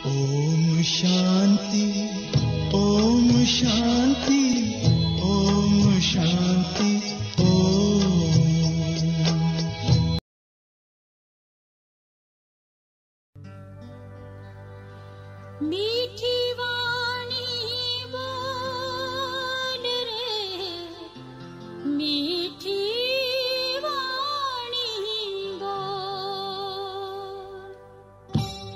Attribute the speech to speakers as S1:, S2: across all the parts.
S1: ಓಂ ಶಾಂತಿ ಓಂ ಶಾಂತಿ ಓಂ ಶಾಂತಿ ಓಂ
S2: मीठी वाणी बोल रे मीठी वाणी बोल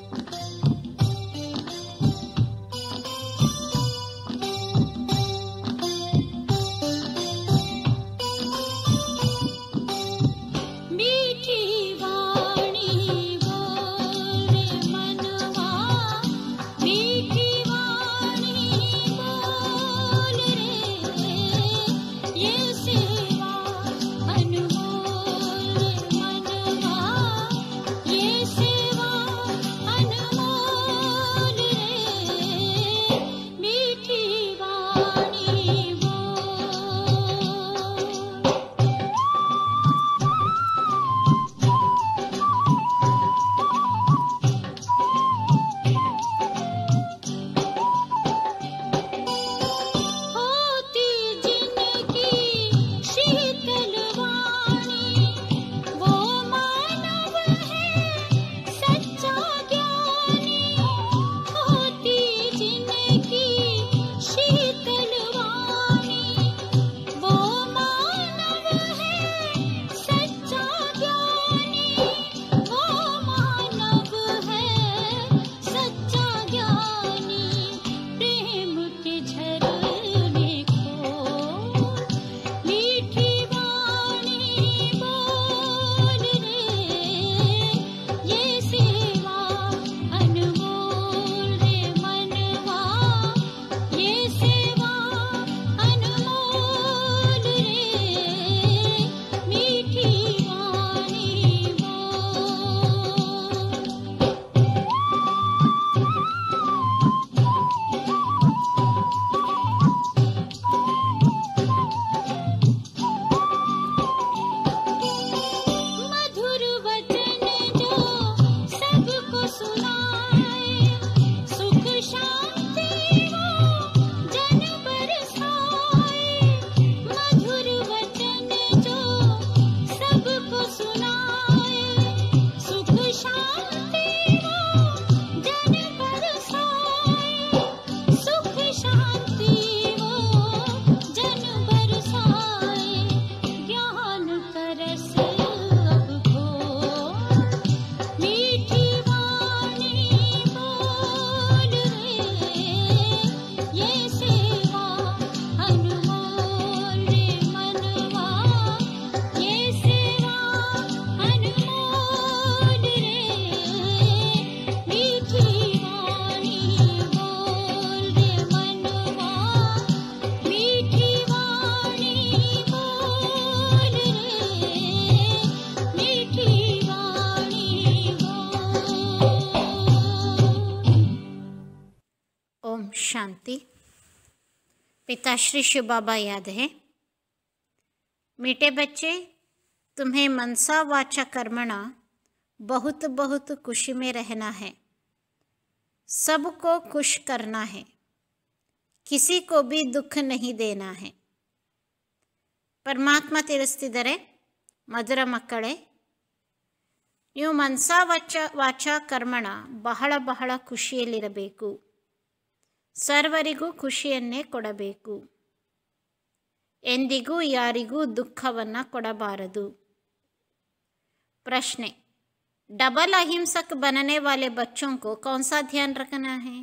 S2: मीठी वाणी बोल रे मनवा मीठी वाणी बोल रे ये सेवा अनमोल मनवा ये सेवा अनमोल रे मीठी वाणी बोल होती जिनकी शीतल वाणी वो मानव है सच्चा ज्ञानी होती जिनकी शीतल वाणी वो मानव है सच्चा ज्ञानी वो मानव है सच्चा ज्ञानी प्रेम के झरने को मीठी वाणी बोल रे ये सेवा अनमोल रे मनवा ये सेवा अनमोल रे मीठी वाणी बोल मधुर वचन जो सबको सुनाए सुख शांति वो जन बरसाए मधुर वचन जो सबको सुनाए सुख शांति वो जन बरसाए सुख शांति वो जन बरसाए ज्ञान करस अब घोर मीठी वाणी बोल रे ये सेवा अनमोल रे मनवा ये सेवा अनमोल रे मीठी वाणी बोल रे मनवा मीठी वाणी बोल रे मीठी वाणी बोल
S3: ओम शांति पिताश्री शिव बाबा याद है मीठे बच्चे तुम्हें मनसा वाचा कर्मणा बहुत बहुत खुशी में रहना है सबको खुश करना है किसी को भी दुख नहीं देना है ಪರಮಾತ್ಮ ತಿಳಿಸ್ತಿದ್ದಾರೆ ಮಧುರ ಮಕ್ಕಳೇ ನೀವು ಮನಸಾ ವಚ ವಾಚ ಕರ್ಮಣ ಬಹಳ ಬಹಳ ಖುಷಿಯಲ್ಲಿರಬೇಕು ಸರ್ವರಿಗೂ ಖುಷಿಯನ್ನೇ ಕೊಡಬೇಕು ಎಂದಿಗೂ ಯಾರಿಗೂ ದುಃಖವನ್ನು ಕೊಡಬಾರದು ಪ್ರಶ್ನೆ डबल अहिंसक बनने वाले बच्चों को कौन सा ध्यान रखना है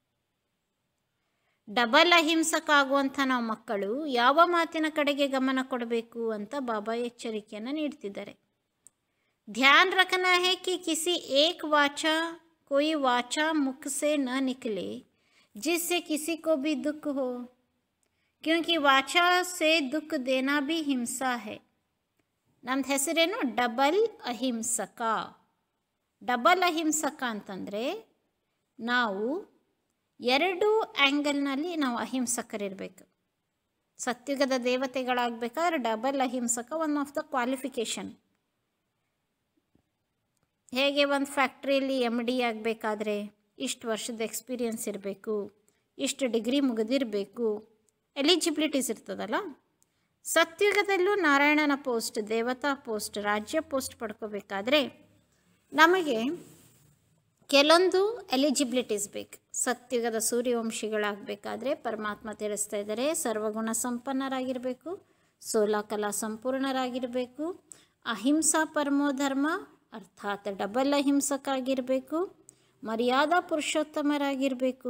S3: ಡಬಲ್ ಅಹಿಂಸಕ ಆಗುವಂಥ ನಾವು ಮಕ್ಕಳು ಯಾವ ಮಾತಿನ ಕಡೆಗೆ ಗಮನ ಕೊಡಬೇಕು ಅಂತ ಬಾಬಾ ಎಚ್ಚರಿಕೆಯನ್ನು ನೀಡ್ತಿದ್ದಾರೆ ध्यान रखना है कि किसी एक वाचा कोई वाचा मुख से न निकले जिससे किसी को भी दुख हो क्योंकि वाचा से दुख देना भी हिंसा है ನಮ್ದು ಹೆಸರೇನು ಡಬಲ್ ಅಹಿಂಸಕ ಡಬಲ್ ಅಹಿಂಸಕ ಅಂತಂದರೆ ನಾವು ಎರಡು ಆ್ಯಂಗಲ್ನಲ್ಲಿ ನಾವು ಅಹಿಂಸಕರಿರಬೇಕು ಸತ್ಯುಗದ ದೇವತೆಗಳಾಗಬೇಕಾದ್ರೆ ಡಬಲ್ ಅಹಿಂಸಕ ಒನ್ ಆಫ್ ದ ಕ್ವಾಲಿಫಿಕೇಷನ್ ಹೇಗೆ ಒಂದು ಫ್ಯಾಕ್ಟ್ರಿಯಲ್ಲಿ ಎಮ್ ಡಿ ಆಗಬೇಕಾದ್ರೆ ಇಷ್ಟು ವರ್ಷದ ಎಕ್ಸ್ಪೀರಿಯನ್ಸ್ ಇರಬೇಕು ಇಷ್ಟು ಡಿಗ್ರಿ ಮುಗಿದಿರಬೇಕು ಎಲಿಜಿಬಿಲಿಟೀಸ್ ಇರ್ತದಲ್ಲ ಸತ್ಯುಗದಲ್ಲೂ ನಾರಾಯಣನ ಪೋಸ್ಟ್ ದೇವತಾ ಪೋಸ್ಟ್ ರಾಜ್ಯ ಪೋಸ್ಟ್ ಪಡ್ಕೋಬೇಕಾದ್ರೆ ನಮಗೆ ಕೆಲವೊಂದು ಎಲಿಜಿಬಿಲಿಟೀಸ್ ಬೇಕು ಸತ್ಯುಗದ ಸೂರ್ಯವಂಶಿಗಳಾಗಬೇಕಾದ್ರೆ ಪರಮಾತ್ಮ ತಿಳಿಸ್ತಾ ಇದ್ದಾರೆ ಸರ್ವಗುಣ ಸಂಪನ್ನರಾಗಿರಬೇಕು ಸೋಲಾ ಕಲಾ ಸಂಪೂರ್ಣರಾಗಿರಬೇಕು ಅಹಿಂಸಾ ಪರಮೋ ಧರ್ಮ ಅರ್ಥಾತ್ ಡಬಲ್ ಅಹಿಂಸಕ ಆಗಿರಬೇಕು ಮರ್ಯಾದಾ ಪುರುಷೋತ್ತಮರಾಗಿರಬೇಕು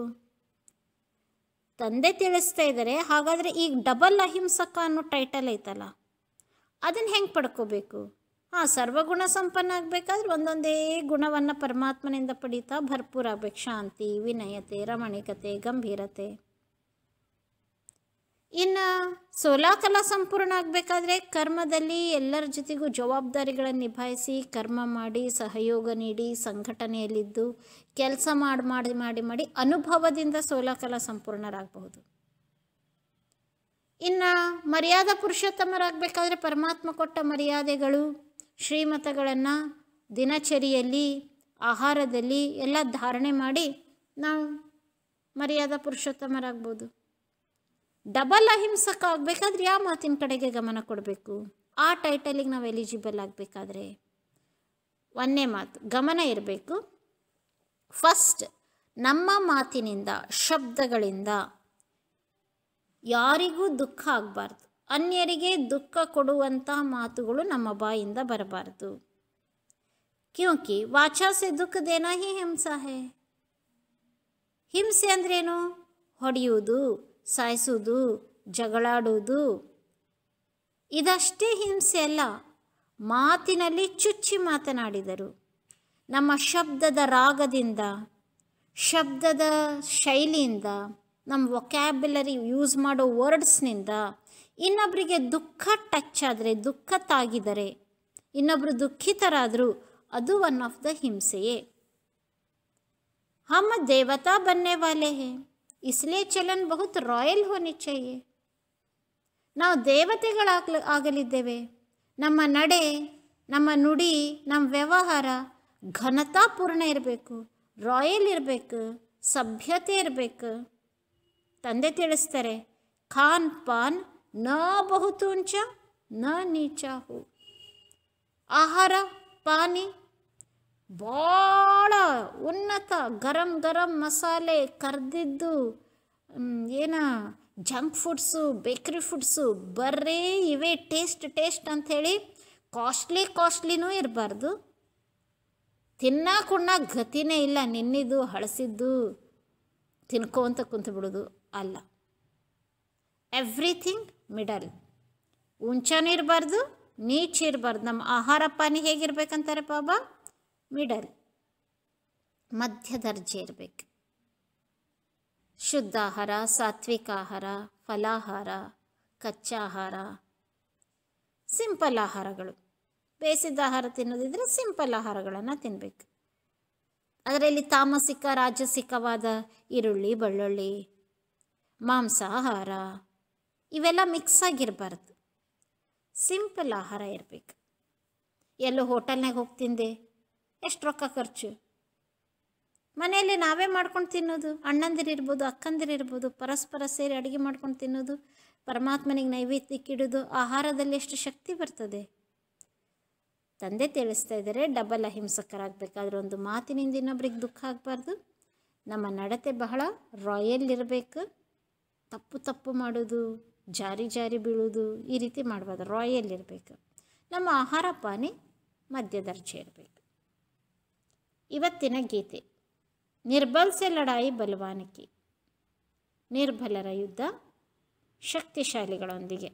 S3: ತಂದೆ ತಿಳಿಸ್ತಾ ಇದ್ದಾರೆ ಹಾಗಾದರೆ ಈಗ ಡಬಲ್ ಅಹಿಂಸಕ ಅನ್ನೋ ಟೈಟಲ್ ಐತಲ್ಲ ಅದನ್ನು ಹೆಂಗೆ ಪಡ್ಕೋಬೇಕು ಹಾಂ ಸರ್ವಗುಣ ಸಂಪನ್ನ ಆಗಬೇಕಾದ್ರೆ ಒಂದೊಂದೇ ಗುಣವನ್ನು ಪರಮಾತ್ಮನಿಂದ ಪಡೀತಾ ಭರ್ಪೂರ ಆಗ್ಬೇಕು ಶಾಂತಿ ವಿನಯತೆ ರಮಣಿಕತೆ ಗಂಭೀರತೆ ಇನ್ನು ಸೋಲಾಕಲಾ ಸಂಪೂರ್ಣ ಆಗಬೇಕಾದ್ರೆ ಕರ್ಮದಲ್ಲಿ ಎಲ್ಲರ ಜೊತೆಗೂ ಜವಾಬ್ದಾರಿಗಳನ್ನು ನಿಭಾಯಿಸಿ ಕರ್ಮ ಮಾಡಿ ಸಹಯೋಗ ನೀಡಿ ಸಂಘಟನೆಯಲ್ಲಿದ್ದು ಕೆಲಸ ಮಾಡಿ ಮಾಡಿ ಮಾಡಿ ಮಾಡಿ ಅನುಭವದಿಂದ ಸೋಲಾಕಲಾ ಸಂಪೂರ್ಣರಾಗಬಹುದು ಇನ್ನು ಮರ್ಯಾದಾ ಪುರುಷೋತ್ತಮರಾಗಬೇಕಾದ್ರೆ ಪರಮಾತ್ಮ ಕೊಟ್ಟ ಮರ್ಯಾದೆಗಳು ಶ್ರೀಮತಗಳನ್ನು ದಿನಚರಿಯಲ್ಲಿ ಆಹಾರದಲ್ಲಿ ಎಲ್ಲ ಧಾರಣೆ ಮಾಡಿ ನಾವು ಮರ್ಯಾದಾ ಪುರುಷೋತ್ತಮರಾಗ್ಬೋದು ಡಬಲ್ ಅಹಿಂಸಕ ಆಗಬೇಕಾದ್ರೆ ಯಾವ ಮಾತಿನ ಕಡೆಗೆ ಗಮನ ಕೊಡಬೇಕು ಆ ಟೈಟಲಿಗೆ ನಾವು ಎಲಿಜಿಬಲ್ ಆಗಬೇಕಾದ್ರೆ ಒಂದೇ ಮಾತು ಗಮನ ಇರಬೇಕು ಫಸ್ಟ್ ನಮ್ಮ ಮಾತಿನಿಂದ ಶಬ್ದಗಳಿಂದ ಯಾರಿಗೂ ದುಃಖ ಆಗಬಾರ್ದು ಅನ್ಯರಿಗೆ ದುಃಖ ಕೊಡುವಂಥ ಮಾತುಗಳು ನಮ್ಮ ಬಾಯಿಂದ ಬರಬಾರ್ದು ಕ್ಯೂಂಕಿ ವಾಚಾ ಸೆ ದುಃಖ ದೇನಾ ಹಿ ಹಿಂಸಾ ಹೇ ಹಿಂಸೆ ಅಂದ್ರೇನು ಹೊಡೆಯುವುದು ಸಾಯಿಸುವುದು ಜಗಳಾಡುವುದು ಇದಷ್ಟೇ ಹಿಂಸೆ ಅಲ್ಲ ಮಾತಿನಲ್ಲಿ ಚುಚ್ಚಿ ಮಾತನಾಡಿದರು ನಮ್ಮ ಶಬ್ದದ ರಾಗದಿಂದ ಶಬ್ದದ ಶೈಲಿಯಿಂದ ನಮ್ಮ ವೊಕ್ಯಾಬ್ಯುಲರಿ ಯೂಸ್ ಮಾಡೋ ವರ್ಡ್ಸ್ನಿಂದ ಇನ್ನೊಬ್ಬರಿಗೆ ದುಃಖ ಟಚ್ ಆದರೆ ದುಃಖ ತಾಗಿದರೆ ಇನ್ನೊಬ್ಬರು ದುಃಖಿತರಾದರೂ ಅದು ಒನ್ ಆಫ್ ದ ಹಿಂಸೆಯೇ हम देवता बनने वाले हैं इसलिए चलन बहुत ರಾಯಲ್ ಹೋನಿ चाहिए ನಾವು ದೇವತೆಗಳಾಗ್ಲ ಆಗಲಿದ್ದೇವೆ ನಮ್ಮ ನಡೆ ನಮ್ಮ ನುಡಿ ನಮ್ಮ ವ್ಯವಹಾರ ಘನತಾಪೂರ್ಣ ಇರಬೇಕು ರಾಯಲ್ ಇರಬೇಕು ಸಭ್ಯತೆ ಇರಬೇಕು ತಂದೆ ತಿಳಿಸ್ತಾರೆ ಖಾನ್ ಪಾನ್ ನ ಬಹುತು ಉಂಚ ನ ನೀಚ ಹೋ ಆಹಾರ ಪಾನಿ ಭಾಳ ಉನ್ನತ ಗರಂ ಗರಂ ಮಸಾಲೆ ಕರ್ದಿದ್ದು ಮ್, ಏನ ಜಂಕ್ ಫುಡ್ಸು ಬೇಕ್ರಿ ಫುಡ್ಸು ಬರ್ರೇ ಇವೇ ಟೇಸ್ಟ್ ಟೇಸ್ಟ್ ಅಂಥೇಳಿ ಕಾಸ್ಟ್ಲಿ ಕಾಸ್ಟ್ಲಿನೂ ಇರಬಾರ್ದು ತಿನ್ನಕ್ಕೆ ಉಣ್ಣಕ್ಕೆ ಗತಿನೇ ಇಲ್ಲ ನಿನ್ನಿದ್ದು ಹಳಸಿದ್ದು ತಿನ್ಕೋಂತ ಕುಂತು ಬಿಡೋದು ಅಲ್ಲ ಎವ್ರಿಥಿಂಗ್ ಮಿಡಲ್ ಉಂಚನೂ ಇರಬಾರ್ದು ನೀಚ್ ಇರಬಾರ್ದು ನಮ್ಮ ಆಹಾರ ಪಾನಿ ಹೇಗಿರ್ಬೇಕಂತಾರೆ ಬಾಬಾ ಮಿಡಲ್ ಮಧ್ಯ ದರ್ಜೆ ಇರಬೇಕು ಶುದ್ಧ ಆಹಾರ ಸಾತ್ವಿಕ ಆಹಾರ ಫಲಾಹಾರ ಕಚ್ಚಾಹಾರ ಸಿಂಪಲ್ ಆಹಾರಗಳು ಬೇಯಿಸಿದ ಆಹಾರ ತಿನ್ನೋದಿದ್ರೆ ಸಿಂಪಲ್ ಆಹಾರಗಳನ್ನು ತಿನ್ನಬೇಕು ಅದರಲ್ಲಿ ತಾಮಸಿಕ ರಾಜಸಿಕವಾದ ಈರುಳ್ಳಿ ಬೆಳ್ಳುಳ್ಳಿ ಮಾಂಸಾಹಾರ ಇವೆಲ್ಲ ಮಿಕ್ಸ್ ಆಗಿರಬಾರ್ದು ಸಿಂಪಲ್ ಆಹಾರ ಇರಬೇಕು ಎಲ್ಲೋ ಹೋಟೆಲ್ನಾಗ ಹೋಗಿ ತಿಂದೆ ಎಷ್ಟು ರೊಕ್ಕ ಖರ್ಚು ಮನೆಯಲ್ಲಿ ನಾವೇ ಮಾಡ್ಕೊಂಡು ತಿನ್ನೋದು ಅಣ್ಣಂದಿರಿರ್ಬೋದು ಅಕ್ಕಂದಿರಿರ್ಬೋದು ಪರಸ್ಪರ ಸೇರಿ ಅಡುಗೆ ಮಾಡ್ಕೊಂಡು ತಿನ್ನೋದು ಪರಮಾತ್ಮನಿಗೆ ನೈವೇದ್ಯಕ್ಕೆ ಇಡೋದು ಆಹಾರದಲ್ಲಿ ಎಷ್ಟು ಶಕ್ತಿ ಬರ್ತದೆ ತಂದೆ ತಿಳಿಸ್ತಾ ಇದ್ದಾರೆ ಡಬಲ್ ಅಹಿಂಸಕರಾಗಬೇಕಾದ್ರೆ ಒಂದು ಮಾತಿನಿಂದ ಇನ್ನೊಬ್ರಿಗೆ ದುಃಖ ಆಗಬಾರ್ದು ನಮ್ಮ ನಡತೆ ಬಹಳ ರಾಯಲ್ ಇರಬೇಕು ತಪ್ಪು ತಪ್ಪು ಮಾಡೋದು ಜಾರಿ ಜಾರಿ ಬೀಳೋದು ಈ ರೀತಿ ಮಾಡಬಾರ್ದು ರಾಯಲ್ ಇರಬೇಕು ನಮ್ಮ ಆಹಾರ ಪಾನಿ ಮಧ್ಯ ದರ್ಜೆ ಇರಬೇಕು ಇವತ್ತಿನ ಗೀತೆ ನಿರ್ಬಲ್ ಸೆ ಲಡಾಯಿ ಬಲವಾನಕಿ ನಿರ್ಬಲರ ಯುದ್ಧ ಶಕ್ತಿಶಾಲಿಗಳೊಂದಿಗೆ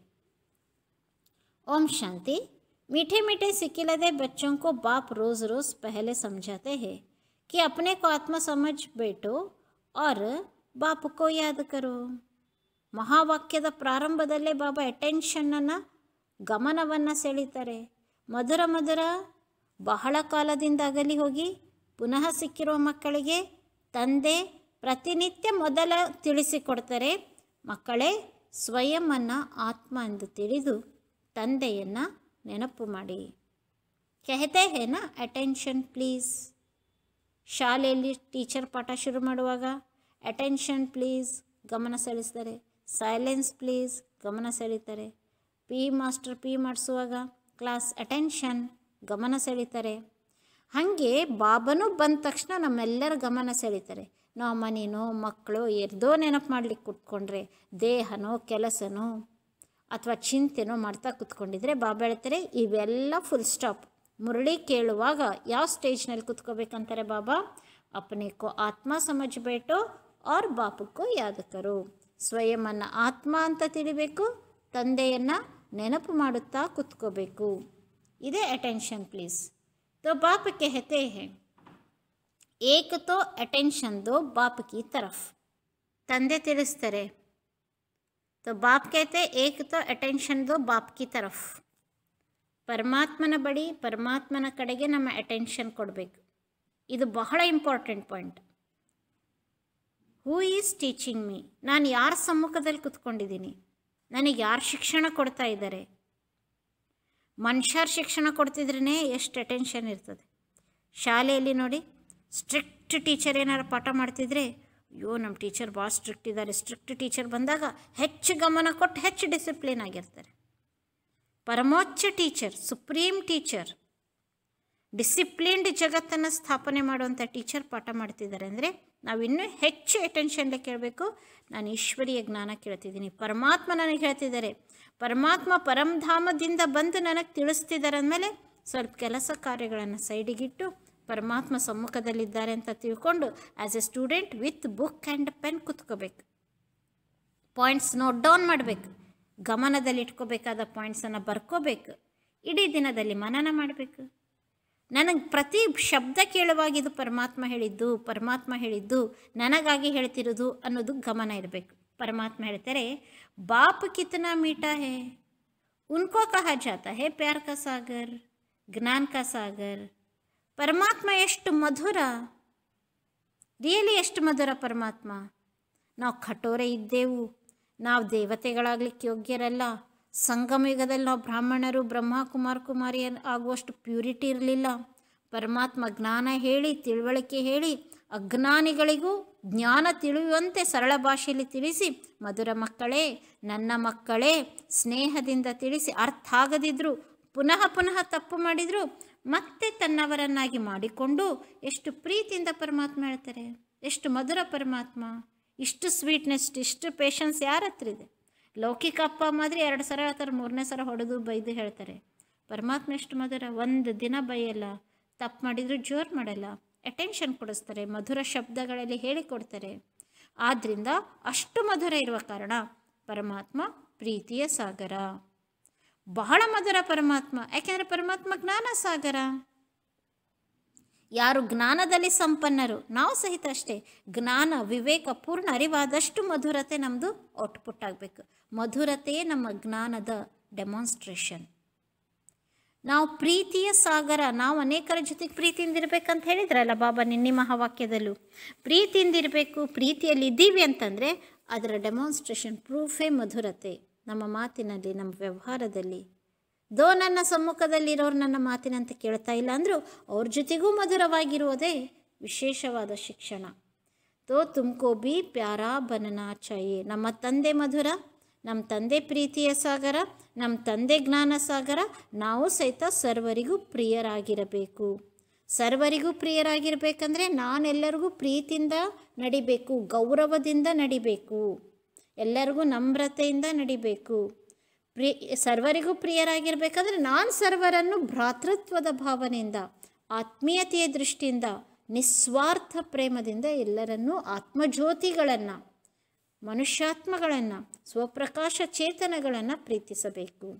S3: ओम शांति मीठे मीठे सिकिलदे बच्चों को बाप रोज़ रोज़ पहले समझाते हैं कि अपने को आत्मा समझ बैठो और बाप को याद करो ಮಹಾವಾಕ್ಯದ ಪ್ರಾರಂಭದಲ್ಲೇ ಬಾಬಾ ಅಟೆನ್ಷನ್ನನ್ನು ಗಮನವನ್ನು ಸೆಳೀತಾರೆ ಮಧುರ ಮಧುರ ಬಹಳ ಕಾಲದಿಂದ ಅಗಲಿ ಹೋಗಿ ಪುನಃ ಸಿಕ್ಕಿರುವ ಮಕ್ಕಳಿಗೆ ತಂದೆ ಪ್ರತಿನಿತ್ಯ ಮೊದಲ ತಿಳಿಸಿಕೊಡ್ತಾರೆ ಮಕ್ಕಳೇ ಸ್ವಯಂವನ್ನು ಆತ್ಮ ಎಂದು ತಿಳಿದು ತಂದೆಯನ್ನು ನೆನಪು ಮಾಡಿ कहते हैं ना अटेंशन प्लीज़ ಶಾಲೆಯಲ್ಲಿ ಟೀಚರ್ ಪಾಠ ಶುರು ಮಾಡುವಾಗ ಅಟೆನ್ಷನ್ ಪ್ಲೀಸ್ ಗಮನ ಸೆಳೆಸ್ತಾರೆ ಸೈಲೆನ್ಸ್ ಪ್ಲೀಸ್ ಗಮನ ಸೆಳೀತಾರೆ ಪಿ ಮಾಸ್ಟರ್ ಪಿ ಮಾಡಿಸುವಾಗ ಕ್ಲಾಸ್ ಅಟೆನ್ಷನ್ ಗಮನ ಸೆಳೀತಾರೆ ಹಾಗೆ ಬಾಬನು ಬಂದ ತಕ್ಷಣ ನಮ್ಮೆಲ್ಲರ ಗಮನ ಸೆಳೀತಾರೆ ನಾವು ಮನೇನೋ ಮಕ್ಕಳು ಎರ್ದೋ ನೆನಪು ಮಾಡ್ಲಿಕ್ಕೆ ಕೂತ್ಕೊಂಡ್ರೆ ದೇಹನೋ ಕೆಲಸನೋ ಅಥವಾ ಚಿಂತೆನೋ ಮಾಡ್ತಾ ಕೂತ್ಕೊಂಡಿದ್ರೆ ಬಾಬಾ ಹೇಳ್ತಾರೆ ಇವೆಲ್ಲ ಫುಲ್ ಸ್ಟಾಪ್ ಮುರಳಿ ಕೇಳುವಾಗ ಯಾವ ಸ್ಟೇಜ್ನಲ್ಲಿ ಕೂತ್ಕೋಬೇಕಂತಾರೆ ಬಾಬಾ ಅಪನೆ ಕೋ ಆತ್ಮ ಸಮಜ್ ಬೇಟೋ ಅವ್ರ ಬಾಪಕ್ಕೋ ಯಾದ ಕರೋ ಸ್ವಯಂನ ಆತ್ಮ ಅಂತ ತಿಳಿಬೇಕು ತಂದೆಯನ್ನು ನೆನಪು ಮಾಡುತ್ತಾ ಕೂತ್ಕೋಬೇಕು ಇದೇ ಅಟೆನ್ಷನ್ ಪ್ಲೀಸ್ तो बाप कहते हैं एक तो अटेंशन दो बाप की तरफ ತಂದೆ ತಿಳಿಸ್ತಾರೆ तो बाप कहते एक तो अटेंशन दो बाप की तरफ ಪರಮಾತ್ಮನ ಬಳಿ ಪರಮಾತ್ಮನ ಕಡೆಗೆ ನಮ್ಮ ಅಟೆನ್ಷನ್ ಕೊಡಬೇಕು ಇದು ಬಹಳ important point who is teaching me ನಾನು ಯಾರ ಸಮ್ಮುಖದಲ್ಲಿ ಕುತ್ಕೊಂಡಿದ್ದೀನಿ ನನಗೆ ಯಾರು ಶಿಕ್ಷಣ ಕೊಡ್ತಾ ಇದ್ದಾರೆ ಮನುಷ್ಯರ ಶಿಕ್ಷಣ ಕೊಡ್ತಿದ್ರೇ ಎಷ್ಟು ಅಟೆನ್ಷನ್ ಇರ್ತದೆ ಶಾಲೆಯಲ್ಲಿ ನೋಡಿ ಸ್ಟ್ರಿಕ್ಟ್ ಟೀಚರ್ ಏನಾರು ಪಾಠ ಮಾಡ್ತಿದ್ರೆ ಅಯ್ಯೋ ನಮ್ಮ ಟೀಚರ್ ಭಾಳ ಸ್ಟ್ರಿಕ್ಟ್ ಇದ್ದಾರೆ ಸ್ಟ್ರಿಕ್ಟ್ ಟೀಚರ್ ಬಂದಾಗ ಹೆಚ್ಚು ಗಮನ ಕೊಟ್ಟು ಹೆಚ್ಚು ಡಿಸಿಪ್ಲಿನ್ ಆಗಿರ್ತಾರೆ ಪರಮೋಚ್ಚ ಟೀಚರ್ ಸುಪ್ರೀಂ ಟೀಚರ್ ಡಿಸಿಪ್ಲಿನ್ಡ್ ಜಗತ್ತನ್ನು ಸ್ಥಾಪನೆ ಮಾಡುವಂಥ ಟೀಚರ್ ಪಾಠ ಮಾಡ್ತಿದ್ದಾರೆ ಅಂದರೆ ನಾವು ಇನ್ನೂ ಹೆಚ್ಚು ಅಟೆನ್ಷನ್ಲೆ ಕೇಳಬೇಕು ನಾನು ಈಶ್ವರೀಯ ಜ್ಞಾನ ಕೇಳ್ತಿದ್ದೀನಿ ಪರಮಾತ್ಮ ನನಗೆ ಹೇಳ್ತಿದ್ದಾರೆ ಪರಮಾತ್ಮ ಪರಮಧಾಮದಿಂದ ಬಂದು ನನಗೆ ತಿಳಿಸ್ತಿದ್ದಾರೆ ಅಂದಮೇಲೆ ಸ್ವಲ್ಪ ಕೆಲಸ ಕಾರ್ಯಗಳನ್ನು ಸೈಡಿಗಿಟ್ಟು ಪರಮಾತ್ಮ ಸಮ್ಮುಖದಲ್ಲಿದ್ದಾರೆ ಅಂತ ತಿಳ್ಕೊಂಡು as a student with book and pen ಕುತ್ಕೋಬೇಕು ಪಾಯಿಂಟ್ಸ್ ನೋಟ್ ಡೌನ್ ಮಾಡಬೇಕು ಗಮನದಲ್ಲಿ ಇಟ್ಕೋಬೇಕಾದ ಪಾಯಿಂಟ್ಸನ್ನು ಬರ್ಕೋಬೇಕು ಇಡೀ ದಿನದಲ್ಲಿ ಮನನ ಮಾಡಬೇಕು ನನಗೆ ಪ್ರತಿ ಶಬ್ದ ಕೇಳುವಾಗ ಇದು ಪರಮಾತ್ಮ ಹೇಳಿದ್ದು ಪರಮಾತ್ಮ ಹೇಳಿದ್ದು ನನಗಾಗಿ ಹೇಳ್ತಿರೋದು ಅನ್ನೋದು ಗಮನ ಇರಬೇಕು ಪರಮಾತ್ಮ ಹೇಳ್ತಾರೆ ಬಾಪ್ ಕಿತನಾ ಮೀಠಾ ಹೇ ಉನ್ಕೋ ಕಹಾ ಜಾತಾ ಹೇ ಪ್ಯಾರ್ ಕಾ ಸಾಗರ್ ಜ್ಞಾನ್ ಕಾ ಸಾಗರ್ ಪರಮಾತ್ಮ ಎಷ್ಟು ಮಧುರ ರಿಯಲಿ ಎಷ್ಟು ಮಧುರ ಪರಮಾತ್ಮ ನಾವು ಕಠೋರ ಇದ್ದೆವು ನಾವು ದೇವತೆಗಳಾಗ್ಲಿಕ್ಕೆ ಯೋಗ್ಯರಲ್ಲ ಸಂಗಮ ಯುಗದಲ್ಲಿ ನಾವು ಬ್ರಾಹ್ಮಣರು ಬ್ರಹ್ಮ ಕುಮಾರ್ ಕುಮಾರಿ ಆಗುವಷ್ಟು ಪ್ಯೂರಿಟಿ ಇರಲಿಲ್ಲ ಪರಮಾತ್ಮ ಜ್ಞಾನ ಹೇಳಿ ತಿಳುವಳಿಕೆ ಹೇಳಿ ಅಜ್ಞಾನಿಗಳಿಗೂ ಜ್ಞಾನ ತಿಳಿಯುವಂತೆ ಸರಳ ಭಾಷೆಯಲ್ಲಿ ತಿಳಿಸಿ ಮಧುರ ಮಕ್ಕಳೇ ನನ್ನ ಮಕ್ಕಳೇ ಸ್ನೇಹದಿಂದ ತಿಳಿಸಿ ಅರ್ಥ ಆಗದಿದ್ದರೂ ಪುನಃ ಪುನಃ ತಪ್ಪು ಮಾಡಿದರೂ ಮತ್ತೆ ತನ್ನವರನ್ನಾಗಿ ಮಾಡಿಕೊಂಡು ಎಷ್ಟು ಪ್ರೀತಿಯಿಂದ ಪರಮಾತ್ಮ ಹೇಳ್ತಾರೆ ಎಷ್ಟು ಮಧುರ ಪರಮಾತ್ಮ ಇಷ್ಟು ಸ್ವೀಟ್ನೆಸ್ ಇಷ್ಟು ಪೇಷನ್ಸ್ ಯಾರ ಹತ್ರ ಇದೆ ಲೌಕಿಕ ಅಪ್ಪ ಮಾದ್ರೆ ಎರಡು ಸಲ ಹೇಳ್ತಾರೆ ಮೂರನೇ ಸಲ ಹೊಡೆದು ಬೈದು ಹೇಳ್ತಾರೆ ಪರಮಾತ್ಮ ಎಷ್ಟು ಮಧುರ ಒಂದು ದಿನ ಬೈಯಲ್ಲ ತಪ್ಪು ಮಾಡಿದರೂ ಜೋರು ಮಾಡಲ್ಲ ಅಟೆನ್ಷನ್ ಕೊಡಿಸ್ತಾರೆ ಮಧುರ ಶಬ್ದಗಳಲ್ಲಿ ಹೇಳಿಕೊಡ್ತಾರೆ ಆದ್ದರಿಂದ ಅಷ್ಟು ಮಧುರ ಇರುವ ಕಾರಣ ಪರಮಾತ್ಮ ಪ್ರೀತಿಯ ಸಾಗರ ಬಹಳ ಮಧುರ ಪರಮಾತ್ಮ ಯಾಕೆಂದರೆ ಪರಮಾತ್ಮ ಜ್ಞಾನ ಸಾಗರ ಯಾರು ಜ್ಞಾನದಲ್ಲಿ ಸಂಪನ್ನರು ನಾವು ಸಹಿತ ಅಷ್ಟೇ ಜ್ಞಾನ ವಿವೇಕ ಪೂರ್ಣ ಅರಿವಾದಷ್ಟು ಮಧುರತೆ ನಮ್ಮದು ಔಟ್ಪುಟ್ ಆಗಬೇಕು ಮಧುರತೆಯೇ ನಮ್ಮ ಜ್ಞಾನದ ಡೆಮಾನ್ಸ್ಟ್ರೇಷನ್ ನಾವು ಪ್ರೀತಿಯ ಸಾಗರ ನಾವು ಅನೇಕರ ಜೊತೆಗೆ ಪ್ರೀತಿಯಿಂದ ಇರಬೇಕಂತ ಹೇಳಿದ್ರಲ್ಲ ಬಾಬಾ ನಿನ್ನೆ ಮಹಾವಾಕ್ಯದಲ್ಲೂ ಪ್ರೀತಿಯಿಂದ ಇರಬೇಕು ಪ್ರೀತಿಯಲ್ಲಿ ಇದ್ದೀವಿ ಅಂತಂದರೆ ಅದರ ಡೆಮಾನ್ಸ್ಟ್ರೇಷನ್ ಪ್ರೂಫೇ ಮಧುರತೆ ನಮ್ಮ ಮಾತಿನಲ್ಲಿ ನಮ್ಮ ವ್ಯವಹಾರದಲ್ಲಿ ದೋ ನನ್ನ ಸಮ್ಮುಖದಲ್ಲಿರೋರು ನನ್ನ ಮಾತಿನಂತೆ ಕೇಳ್ತಾ ಇಲ್ಲ ಅಂದರೂ ಅವ್ರ ಜೊತೆಗೂ ಮಧುರವಾಗಿರುವುದೇ ವಿಶೇಷವಾದ ಶಿಕ್ಷಣ ತೋ ತುಮಕೋ ಬಿ ಪ್ಯಾರಾ ಬನನಾ ಚಾಯೆ ನಮ್ಮ ತಂದೆ ಮಧುರ ನಮ್ಮ ತಂದೆ ಪ್ರೀತಿಯ ಸಾಗರ ನಮ್ಮ ತಂದೆ ಜ್ಞಾನ ಸಾಗರ ನಾವು ಸಹಿತ ಸರ್ವರಿಗೂ ಪ್ರಿಯರಾಗಿರಬೇಕು ಸರ್ವರಿಗೂ ಪ್ರಿಯರಾಗಿರಬೇಕಂದ್ರೆ ನಾನೆಲ್ಲರಿಗೂ ಪ್ರೀತಿಯಿಂದ ನಡಿಬೇಕು ಗೌರವದಿಂದ ನಡಿಬೇಕು ಎಲ್ಲರಿಗೂ ನಮ್ರತೆಯಿಂದ ನಡಿಬೇಕು ಪ್ರಿ ಸರ್ವರಿಗೂ ಪ್ರಿಯರಾಗಿರ್ಬೇಕಂದ್ರೆ ನಾನು ಸರ್ವರನ್ನು ಭ್ರಾತೃತ್ವದ ಭಾವನೆಯಿಂದ ಆತ್ಮೀಯತೆಯ ದೃಷ್ಟಿಯಿಂದ ನಿಸ್ವಾರ್ಥ ಪ್ರೇಮದಿಂದ ಎಲ್ಲರನ್ನೂ ಆತ್ಮಜ್ಯೋತಿಗಳನ್ನು ಮನುಷ್ಯಾತ್ಮಗಳನ್ನು ಸ್ವಪ್ರಕಾಶ ಚೇತನಗಳನ್ನು ಪ್ರೀತಿಸಬೇಕು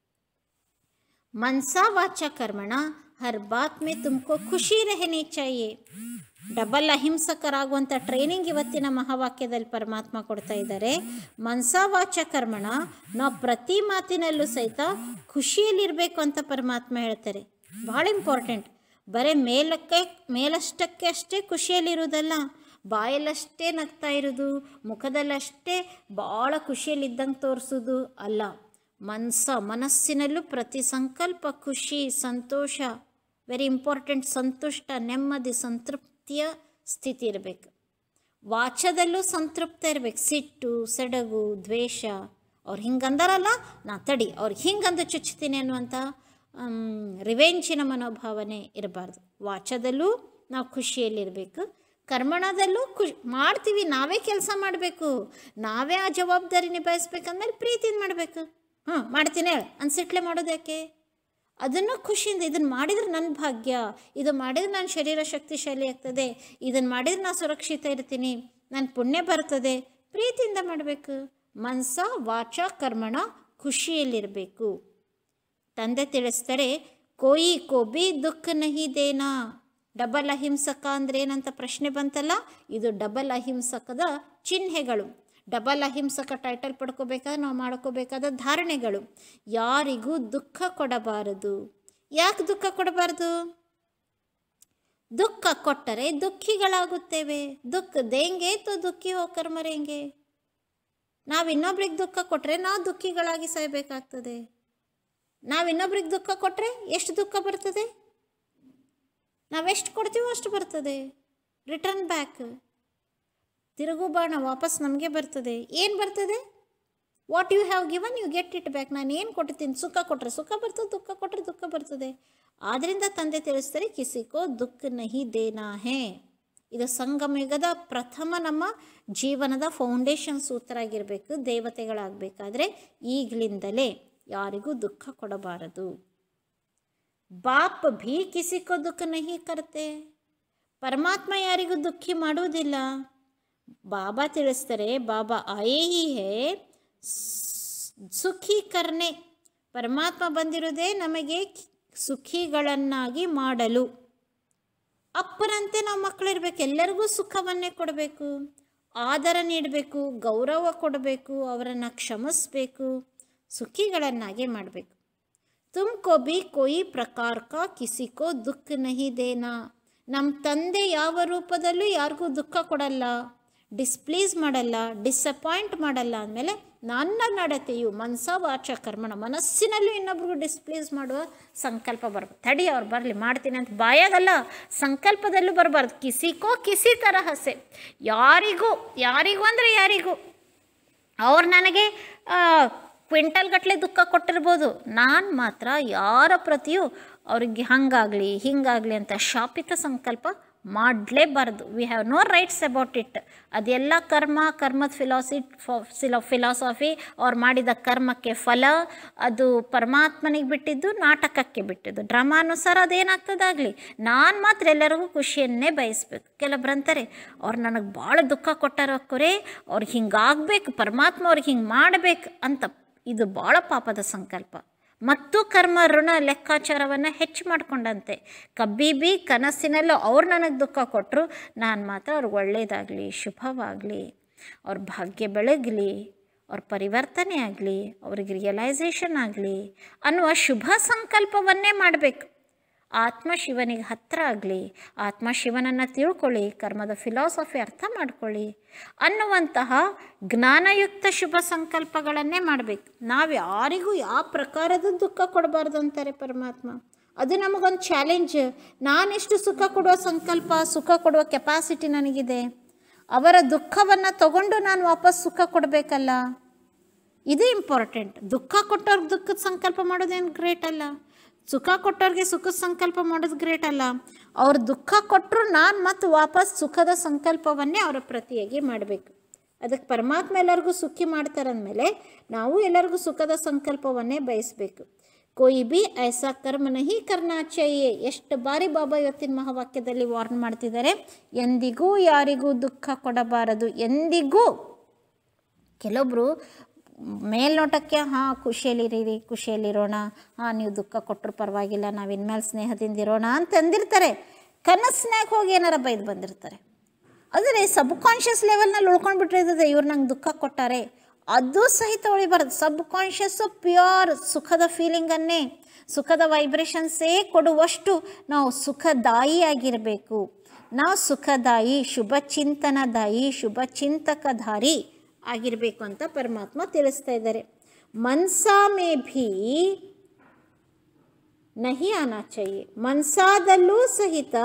S3: मनसा वाचा कर्मणा हर बात में तुमको ಖುಷಿ रहनी चाहिए ಡಬಲ್ ಅಹಿಂಸಕರಾಗುವಂಥ ಟ್ರೈನಿಂಗ್ ಇವತ್ತಿನ ಮಹಾವಾಕ್ಯದಲ್ಲಿ ಪರಮಾತ್ಮ ಕೊಡ್ತಾ ಇದ್ದಾರೆ ಮನ್ಸಾ ವಾಚ ಕರ್ಮಣ ನಾವು ಪ್ರತಿ ಮಾತಿನಲ್ಲೂ ಸಹಿತ ಖುಷಿಯಲ್ಲಿರಬೇಕು ಅಂತ ಪರಮಾತ್ಮ ಹೇಳ್ತಾರೆ ಭಾಳ ಇಂಪಾರ್ಟೆಂಟ್ ಬರೀ ಮೇಲಕ್ಕೆ ಮೇಲಷ್ಟಕ್ಕೆ ಅಷ್ಟೇ ಖುಷಿಯಲ್ಲಿರುವುದಲ್ಲ ಬಾಯಲ್ಲಷ್ಟೇ ನಗ್ತಾ ಇರೋದು ಮುಖದಲ್ಲಷ್ಟೇ ಭಾಳ ಖುಷಿಯಲ್ಲಿದ್ದಂಗೆ ತೋರಿಸೋದು ಅಲ್ಲ ಮನಸ್ಸ ಮನಸ್ಸಿನಲ್ಲೂ ಪ್ರತಿ ಸಂಕಲ್ಪ ಖುಷಿ ಸಂತೋಷ ವೆರಿ ಇಂಪಾರ್ಟೆಂಟ್ ಸಂತುಷ್ಟ ನೆಮ್ಮದಿ ಸಂತೃಪ್ತಿ ಸಂತೃಪ್ತಿಯ ಸ್ಥಿತಿ ಇರಬೇಕು ವಾಚದಲ್ಲೂ ಸಂತೃಪ್ತ ಇರಬೇಕು ಸಿಟ್ಟು ಸೆಡಗು ದ್ವೇಷ ಅವ್ರು ಹಿಂಗೆ ಅಂದಾರಲ್ಲ ನಾ ತಡಿ ಅವ್ರಿಗೆ ಹಿಂಗಂದು ಚುಚ್ಚುತ್ತೀನಿ ಅನ್ನುವಂಥ ರಿವೆಂಚಿನ ಮನೋಭಾವನೆ ಇರಬಾರ್ದು ವಾಚದಲ್ಲೂ ನಾವು ಖುಷಿಯಲ್ಲಿರಬೇಕು ಕರ್ಮಣದಲ್ಲೂ ಖುಷಿ ಮಾಡ್ತೀವಿ ನಾವೇ ಕೆಲಸ ಮಾಡಬೇಕು ನಾವೇ ಆ ಜವಾಬ್ದಾರಿ ನಿಭಾಯಿಸ್ಬೇಕಂದ್ಮೇಲೆ ಪ್ರೀತಿಯಿಂದ ಮಾಡಬೇಕು ಹಾಂ ಮಾಡ್ತೀನಿ ಹೇಳು ಅನ್ಸಿಟ್ಲೆ ಮಾಡೋದು ಯಾಕೆ ಅದನ್ನು ಖುಷಿಯಿಂದ ಇದನ್ನು ಮಾಡಿದ್ರೆ ನನ್ನ ಭಾಗ್ಯ ಇದು ಮಾಡಿದ್ರೆ ನನ್ನ ಶರೀರ ಶಕ್ತಿಶಾಲಿ ಆಗ್ತದೆ ಇದನ್ನು ಮಾಡಿದ್ರೆ ನಾನು ಸುರಕ್ಷಿತ ಇರ್ತೀನಿ ನನ್ನ ಪುಣ್ಯ ಬರ್ತದೆ ಪ್ರೀತಿಯಿಂದ ಮಾಡಬೇಕು ಮನಸ ವಾಚ ಕರ್ಮಣ ಖುಷಿಯಲ್ಲಿರಬೇಕು ತಂದೆ ತಿಳಿಸ್ತಾರೆ ಕೋಯಿ ಕೋಬಿ ದುಃಖ ನಹಿ ದೇನಾ ಡಬಲ್ ಅಹಿಂಸಕ ಅಂದ್ರೆ ಏನಂತ ಪ್ರಶ್ನೆ ಬಂತಲ್ಲ ಇದು ಡಬಲ್ ಅಹಿಂಸಕದ ಚಿಹ್ನೆಗಳು ಡಬಲ್ ಅಹಿಂಸಕ ಟೈಟಲ್ ಪಡ್ಕೋಬೇಕಾದ್ರೆ ನಾವು ಮಾಡ್ಕೋಬೇಕಾದ ಧಾರಣೆಗಳು ಯಾರಿಗೂ ದುಃಖ ಕೊಡಬಾರದು ಯಾಕೆ ದುಃಖ ಕೊಡಬಾರದು ದುಃಖ ಕೊಟ್ಟರೆ ದುಃಖಿಗಳಾಗುತ್ತೇವೆ ದುಃಖ ದೇಂಗೆ ತೋ ದುಃಖಿ ಹೋಕರ್ ಮರೆಂಗೆ ನಾವು ಇನ್ನೊಬ್ರಿಗೆ ದುಃಖ ಕೊಟ್ಟರೆ ನಾವು ದುಃಖಿಗಳಾಗಿ ಸಾಯ್ಬೇಕಾಗ್ತದೆ ನಾವು ಇನ್ನೊಬ್ರಿಗೆ ದುಃಖ ಕೊಟ್ಟರೆ ಎಷ್ಟು ದುಃಖ ಬರ್ತದೆ ನಾವೆಷ್ಟು ಕೊಡ್ತೀವೋ ಅಷ್ಟು ಬರ್ತದೆ ರಿಟರ್ನ್ ಬ್ಯಾಕ್ ತಿರುಗು ಬಾಣ ವಾಪಸ್ ನಮಗೆ ಬರ್ತದೆ ಏನು ಬರ್ತದೆ what you have given you get it back ನಾನು ಏನು ಕೊಡ್ತೀನಿ ಸುಖ ಕೊಟ್ಟರೆ ಸುಖ ಬರ್ತದೆ ದುಃಖ ಕೊಟ್ಟರೆ ದುಃಖ ಬರ್ತದೆ ಆದ್ದರಿಂದ ತಂದೆ ತಿಳಿಸ್ತಾರೆ ಕಿಸಿಕೋ ದುಃಖ ನಹಿ ದೇನಾ ಹೇ ಇದು ಸಂಗಮಯುಗದ ಪ್ರಥಮ ನಮ್ಮ ಜೀವನದ ಫೌಂಡೇಶನ್ ಸೂತ್ರ ಆಗಿರಬೇಕು ದೇವತೆಗಳಾಗಬೇಕಾದ್ರೆ ಈಗಲಿಂದಲೇ ಯಾರಿಗೂ ದುಃಖ ಕೊಡಬಾರದು ಬಾಪ್ ಭೀ ಕಿಸಿಕೋ ದುಃಖ ನಹಿ ಕರ್ತೆ ಪರಮಾತ್ಮ ಯಾರಿಗೂ ದುಃಖಿ ಮಾಡುವುದಿಲ್ಲ ಬಾಬಾ ತಿಳಿಸ್ತಾರೆ ಬಾಬಾ ಆಯೇ ಹಿ ಹೇ ಸುಖಿ ಕರ್ನೆ ಪರಮಾತ್ಮ ಬಂದಿರೋದೇ ನಮಗೆ ಸುಖಿಗಳನ್ನಾಗಿ ಮಾಡಲು ಅಪ್ಪನಂತೆ ನಾವು ಮಕ್ಕಳಿರ್ಬೇಕು ಎಲ್ಲರಿಗೂ ಸುಖವನ್ನೇ ಕೊಡಬೇಕು ಆದರ ನೀಡಬೇಕು ಗೌರವ ಕೊಡಬೇಕು ಅವರನ್ನು ಕ್ಷಮಿಸಬೇಕು ಸುಖಿಗಳನ್ನಾಗಿ ಮಾಡಬೇಕು ತುಮಕೋ ಬಿ ಕೋಯಿ ಪ್ರಕಾರ ಕಾ ಕಿಸಿಕೋ ದುಃಖ ನಹಿ ದೇನಾ ನಮ್ಮ ತಂದೆ ಯಾವ ರೂಪದಲ್ಲೂ ಯಾರಿಗೂ ದುಃಖ ಕೊಡಲ್ಲ ಡಿಸ್ಪ್ಲೀಸ್ ಮಾಡಲ್ಲ ಡಿಸಪಾಯಿಂಟ್ ಮಾಡಲ್ಲ ಅಂದಮೇಲೆ ನನ್ನ ನಡತೆಯು ಮನಸ ವಾಚ ಕರ್ಮಣ ಮನಸ್ಸಿನಲ್ಲೂ ಇನ್ನೊಬ್ರಿಗೂ ಡಿಸ್ಪ್ಲೀಸ್ ಮಾಡುವ ಸಂಕಲ್ಪ ಬರ್ಬೋದು ತಡಿ ಅವ್ರು ಬರಲಿ ಮಾಡ್ತೀನಿ ಅಂತ ಬಾಯಾಗಲ್ಲ ಸಂಕಲ್ಪದಲ್ಲೂ ಬರಬಾರ್ದು ಕಿಸಿಕೋ ಕಿಸಿ ತರಹಸೆ ಯಾರಿಗೂ ಯಾರಿಗೂ ಅಂದರೆ ಯಾರಿಗೂ ಅವ್ರು ನನಗೆ ಕ್ವಿಂಟಲ್ ಗಟ್ಟಲೆ ದುಃಖ ಕೊಟ್ಟಿರ್ಬೋದು ನಾನು ಮಾತ್ರ ಯಾರ ಪ್ರತಿಯೂ ಅವ್ರಿಗೆ ಹಂಗಾಗಲಿ ಹಿಂಗಾಗಲಿ ಅಂತ ಶಾಪಿತ ಸಂಕಲ್ಪ ಮಾಡಲೇಬಾರ್ದು we have no rights about it ಅದೆಲ್ಲ ಕರ್ಮ ಕರ್ಮದ ಫಿಲಾಸಿ ಫಿಲೋ ಫಿಲಾಸಫಿ ಅವ್ರು ಮಾಡಿದ ಕರ್ಮಕ್ಕೆ ಫಲ ಅದು ಪರಮಾತ್ಮನಿಗೆ ಬಿಟ್ಟಿದ್ದು ನಾಟಕಕ್ಕೆ ಬಿಟ್ಟಿದ್ದು ಡ್ರಾಮಾನುಸಾರ ಅದೇನಾಗ್ತದಾಗಲಿ ನಾನು ಮಾತ್ರ ಎಲ್ಲರಿಗೂ ಖುಷಿಯನ್ನೇ ಬಯಸ್ಬೇಕು ಕೆಲವೊಬ್ರು ಅಂತಾರೆ ಅವ್ರು ನನಗೆ ಭಾಳ ದುಃಖ ಕೊಟ್ಟಾರಕ್ಕೋರೆ ಅವ್ರಿಗೆ ಹಿಂಗಾಗಬೇಕು ಪರಮಾತ್ಮ ಅವ್ರಿಗೆ ಹಿಂಗೆ ಮಾಡಬೇಕು ಅಂತ ಇದು ಭಾಳ ಪಾಪದ ಸಂಕಲ್ಪ ಮತ್ತು ಕರ್ಮ ಋಣ ಲೆಕ್ಕಾಚಾರವನ್ನು ಹೆಚ್ಚು ಮಾಡ್ಕೊಂಡಂತೆ ಕಬ್ಬಿಬಿ ಕನಸಿನಲ್ಲೂ ಅವ್ರು ನನಗೆ ದುಃಖ ಕೊಟ್ಟರು ನಾನು ಮಾತ್ರ ಅವ್ರಿಗೆ ಒಳ್ಳೆಯದಾಗಲಿ ಶುಭವಾಗಲಿ ಅವ್ರ ಭಾಗ್ಯ ಬೆಳಗಲಿ ಅವ್ರ ಪರಿವರ್ತನೆ ಆಗಲಿ ಅವ್ರಿಗೆ ರಿಯಲೈಸೇಷನ್ ಆಗಲಿ ಅನ್ನುವ ಶುಭ ಸಂಕಲ್ಪವನ್ನೇ ಮಾಡಬೇಕು ಆತ್ಮ ಶಿವನಿಗೆ ಹತ್ತಿರ ಆಗಲಿ ಆತ್ಮ ಶಿವನನ್ನು ತಿಳ್ಕೊಳ್ಳಿ ಕರ್ಮದ ಫಿಲಾಸಫಿ ಅರ್ಥ ಮಾಡ್ಕೊಳ್ಳಿ ಅನ್ನುವಂತಹ ಜ್ಞಾನಯುಕ್ತ ಶುಭ ಸಂಕಲ್ಪಗಳನ್ನೇ ಮಾಡಬೇಕು ನಾವು ಯಾರಿಗೂ ಯಾವ ಪ್ರಕಾರದ ದುಃಖ ಕೊಡಬಾರ್ದು ಅಂತಾರೆ ಪರಮಾತ್ಮ ಅದು ನಮಗೊಂದು ಚಾಲೆಂಜ್ ನಾನೆಷ್ಟು ಸುಖ ಕೊಡುವ ಸಂಕಲ್ಪ ಸುಖ ಕೊಡುವ ಕೆಪಾಸಿಟಿ ನನಗಿದೆ ಅವರ ದುಃಖವನ್ನು ತಗೊಂಡು ನಾನು ವಾಪಸ್ ಸುಖ ಕೊಡಬೇಕಲ್ಲ ಇದು ಇಂಪಾರ್ಟೆಂಟ್ ದುಃಖ ಕೊಟ್ಟವ್ರಿಗೆ ದುಃಖದ ಸಂಕಲ್ಪ ಮಾಡೋದೇನು ಗ್ರೇಟ್ ಅಲ್ಲ ಸುಖ ಕೊಟ್ಟವ್ರಿಗೆ ಸುಖದ ಸಂಕಲ್ಪ ಮಾಡೋದು ಗ್ರೇಟ್ ಅಲ್ಲ ಅವ್ರು ದುಃಖ ಕೊಟ್ಟರು ನಾನು ಮತ್ತು ವಾಪಸ್ ಸುಖದ ಸಂಕಲ್ಪವನ್ನೇ ಅವರ ಪ್ರತಿಯಾಗಿ ಮಾಡಬೇಕು ಅದಕ್ಕೆ ಪರಮಾತ್ಮ ಎಲ್ಲರಿಗೂ ಸುಖಿ ಮಾಡ್ತಾರಂದಮೇಲೆ ನಾವು ಎಲ್ಲರಿಗೂ ಸುಖದ ಸಂಕಲ್ಪವನ್ನೇ ಬಯಸಬೇಕು ಕೊಯ್ ಬಿ ಐಸಾ ಕರ್ಮ ನಹಿ ಕರ್ನಾ ಚಾಹಿಯೆ ಎಷ್ಟು ಬಾರಿ ಬಾಬಾ ಇವತ್ತಿನ ಮಹಾವಾಕ್ಯದಲ್ಲಿ ವಾರ್ನ್ ಮಾಡ್ತಿದ್ದಾರೆ ಎಂದಿಗೂ ಯಾರಿಗೂ ದುಃಖ ಕೊಡಬಾರದು ಎಂದಿಗೂ ಕೆಲವೊಬ್ಬರು ಮೇಲ್ನೋಟಕ್ಕೆ ಹಾಂ ಖುಷಿಯಲ್ಲಿರೀರಿ ಖುಷಿಯಲ್ಲಿರೋಣ ಹಾಂ ನೀವು ದುಃಖ ಕೊಟ್ಟರು ಪರವಾಗಿಲ್ಲ ನಾವು ಇನ್ಮೇಲೆ ಸ್ನೇಹದಿಂದ ಇರೋಣ ಅಂತ ಅಂದಿರ್ತಾರೆ ಕನಸ್ನಾಗ ಹೋಗಿ ಏನಾರ ಬೈದು ಬಂದಿರ್ತಾರೆ ಆದರೆ ಸಬ್ ಕಾನ್ಷಿಯಸ್ ಲೆವೆಲ್ನಲ್ಲಿ ಉಳ್ಕೊಂಡು ಬಿಟ್ಟಿರ್ತದೆ ಇವ್ರು ನಂಗೆ ದುಃಖ ಕೊಟ್ಟಾರೆ ಅದು ಸಹಿತ ಉಳಿಬಾರ್ದು ಸಬ್ ಕಾನ್ಷಿಯಸ್ಸು ಪ್ಯೂರ್ ಸುಖದ ಫೀಲಿಂಗನ್ನೇ ಸುಖದ ವೈಬ್ರೇಷನ್ಸೇ ಕೊಡುವಷ್ಟು ನಾವು ಸುಖದಾಯಿಯಾಗಿರಬೇಕು ನಾವು ಸುಖದಾಯಿ ಶುಭ ಚಿಂತನದಾಯಿ ಶುಭ ಚಿಂತಕಧಾರಿ ಆಗಿರಬೇಕು ಅಂತ ಪರಮಾತ್ಮ ತಿಳಿಸ್ತಾ ಇದ್ದಾರೆ ಮನ್ಸಾ ಮೇ ಭೀ ನಹಿ ಆನಾ ಚಾಹಿಯೆ ಮನ್ಸಾದಲ್ಲೂ ಸಹಿತ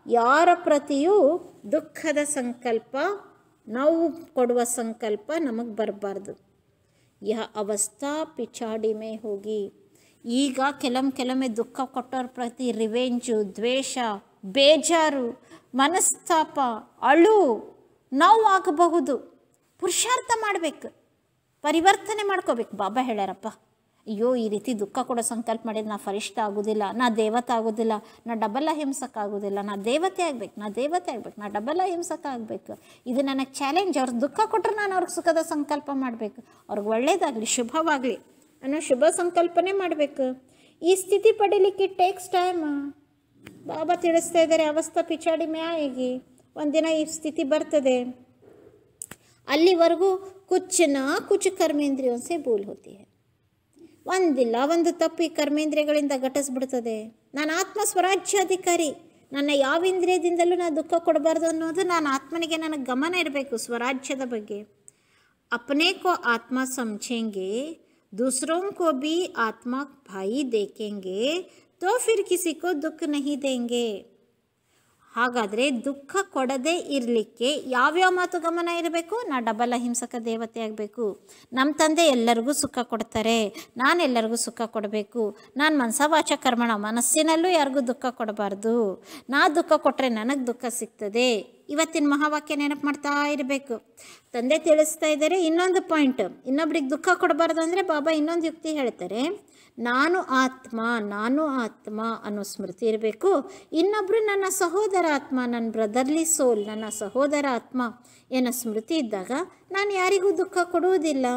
S3: ಯಾರ ಪ್ರತಿಯೂ ದುಃಖದ ಸಂಕಲ್ಪ ನೋವು ಕೊಡುವ ಸಂಕಲ್ಪ ನಮಗೆ ಬರಬಾರ್ದು ಯಹ ಅವಸ್ಥಾ ಪಿಚಾಡಿ ಮೇ ಹೋಗಿ ಈಗ ಕೆಲವೊಮ್ಮೆ ಕೆಲವೊಮ್ಮೆ ದುಃಖ ಕೊಟ್ಟವ್ರ ಪ್ರತಿ ರಿವೆಂಜು ದ್ವೇಷ ಬೇಜಾರು ಮನಸ್ತಾಪ ಅಳು ನೋವು ಆಗಬಹುದು ಪುರುಷಾರ್ಥ ಮಾಡಬೇಕು ಪರಿವರ್ತನೆ ಮಾಡ್ಕೋಬೇಕು ಬಾಬಾ ಹೇಳ್ಯಾರಪ್ಪ ಅಯ್ಯೋ ಈ ರೀತಿ ದುಃಖ ಕೊಡೋ ಸಂಕಲ್ಪ ಮಾಡಿದ್ರೆ ನಾ ಫರಿಷ್ಠ ಆಗೋದಿಲ್ಲ ನಾ ದೇವತೆ ಆಗೋದಿಲ್ಲ ನಾ ಡಬಲ್ ಅಹಿಂಸಕ ಆಗೋದಿಲ್ಲ ನಾ ದೇವತೆ ಆಗ್ಬೇಕು ನಾ ದೇವತೆ ಆಗ್ಬೇಕು ನಾ ಡಬಲ್ ಅಹಿಂಸಕ ಆಗಬೇಕು ಇದು ನನಗೆ ಚಾಲೆಂಜ್ ಅವ್ರಿಗೆ ದುಃಖ ಕೊಟ್ಟರೆ ನಾನು ಅವ್ರಿಗೆ ಸುಖದ ಸಂಕಲ್ಪ ಮಾಡಬೇಕು ಅವ್ರಿಗೆ ಒಳ್ಳೇದಾಗಲಿ ಶುಭವಾಗಲಿ ಅನ್ನೋ ಶುಭ ಸಂಕಲ್ಪನೆ ಮಾಡಬೇಕು ಈ ಸ್ಥಿತಿ ಪಡೀಲಿಕ್ಕೆ ಟೇಕ್ಸ್ ಟೈಮ್ ಬಾಬಾ ತಿಳಿಸ್ತಾ ಇದ್ದಾರೆ ಅವಸ್ಥಾ ಪಿಚಾಡಿ ಮ್ಯಾಗಿ ಒಂದಿನ ಈ ಸ್ಥಿತಿ ಬರ್ತದೆ ಅಲ್ಲಿವರೆಗೂ ಕುಚ್ಚನ ಕುಚ್ ಕರ್ಮೇಂದ್ರಿಯೋं से ಭೂಲ್ ಹೋತಿ है ಒಂದಿಲ್ಲ ಒಂದು ತಪ್ಪು ಈ ಕರ್ಮೇಂದ್ರಿಯಗಳಿಂದ ಘಟಿಸ್ಬಿಡ್ತದೆ ನಾನು ಆತ್ಮ ಸ್ವರಾಜ್ಯಾಧಿಕಾರಿ ನನ್ನ ಯಾವ ಇಂದ್ರಿಯದಿಂದಲೂ ನಾನು ದುಃಖ ಕೊಡಬಾರ್ದು ಅನ್ನೋದು ನಾನು ಆತ್ಮನಿಗೆ ನನಗೆ ಗಮನ ಇರಬೇಕು ಸ್ವರಾಜ್ಯದ ಬಗ್ಗೆ अपने को आत्मा समझेंगे दूसरों को भी आत्मा भाई देखेंगे तो फिर किसी को दुख नहीं देंगे ಹಾಗಾದರೆ ದುಃಖ ಕೊಡದೇ ಇರಲಿಕ್ಕೆ ಯಾವ್ಯಾವ ಮಾತು ಗಮನ ಇರಬೇಕು ನಾ ಡಬಲ್ ಅಹಿಂಸಕ ದೇವತೆ ಆಗಬೇಕು ನಮ್ಮ ತಂದೆ ಎಲ್ಲರಿಗೂ ಸುಖ ಕೊಡ್ತಾರೆ ನಾನು ಎಲ್ಲರಿಗೂ ಸುಖ ಕೊಡಬೇಕು ನಾನು ಮನಸವಾಚ ಕರ್ಮಣ ಮನಸ್ಸಿನಲ್ಲೂ ಯಾರಿಗೂ ದುಃಖ ಕೊಡಬಾರ್ದು ನಾ ದುಃಖ ಕೊಟ್ಟರೆ ನನಗೆ ದುಃಖ ಸಿಗ್ತದೆ ಇವತ್ತಿನ ಮಹಾವಾಕ್ಯ ನೆನಪು ಮಾಡ್ತಾ ಇರಬೇಕು ತಂದೆ ತಿಳಿಸ್ತಾ ಇದ್ದಾರೆ ಇನ್ನೊಂದು ಪಾಯಿಂಟ್ ಇನ್ನೊಬ್ರಿಗೆ ದುಃಖ ಕೊಡಬಾರ್ದು ಅಂದರೆ ಬಾಬಾ ಇನ್ನೊಂದು ಯುಕ್ತಿ ಹೇಳ್ತಾರೆ ನಾನು ಆತ್ಮ ನಾನು ಆತ್ಮ ಅನ್ನೋ ಸ್ಮೃತಿ ಇರಬೇಕು ಇನ್ನೊಬ್ಬರು ನನ್ನ ಸಹೋದರ ಆತ್ಮ ನನ್ನ ಬ್ರದರ್ಲಿ ಸೋಲ್ ನನ್ನ ಸಹೋದರ ಆತ್ಮ ಏನೋ ಸ್ಮೃತಿ ಇದ್ದಾಗ ನಾನು ಯಾರಿಗೂ ದುಃಖ ಕೊಡುವುದಿಲ್ಲ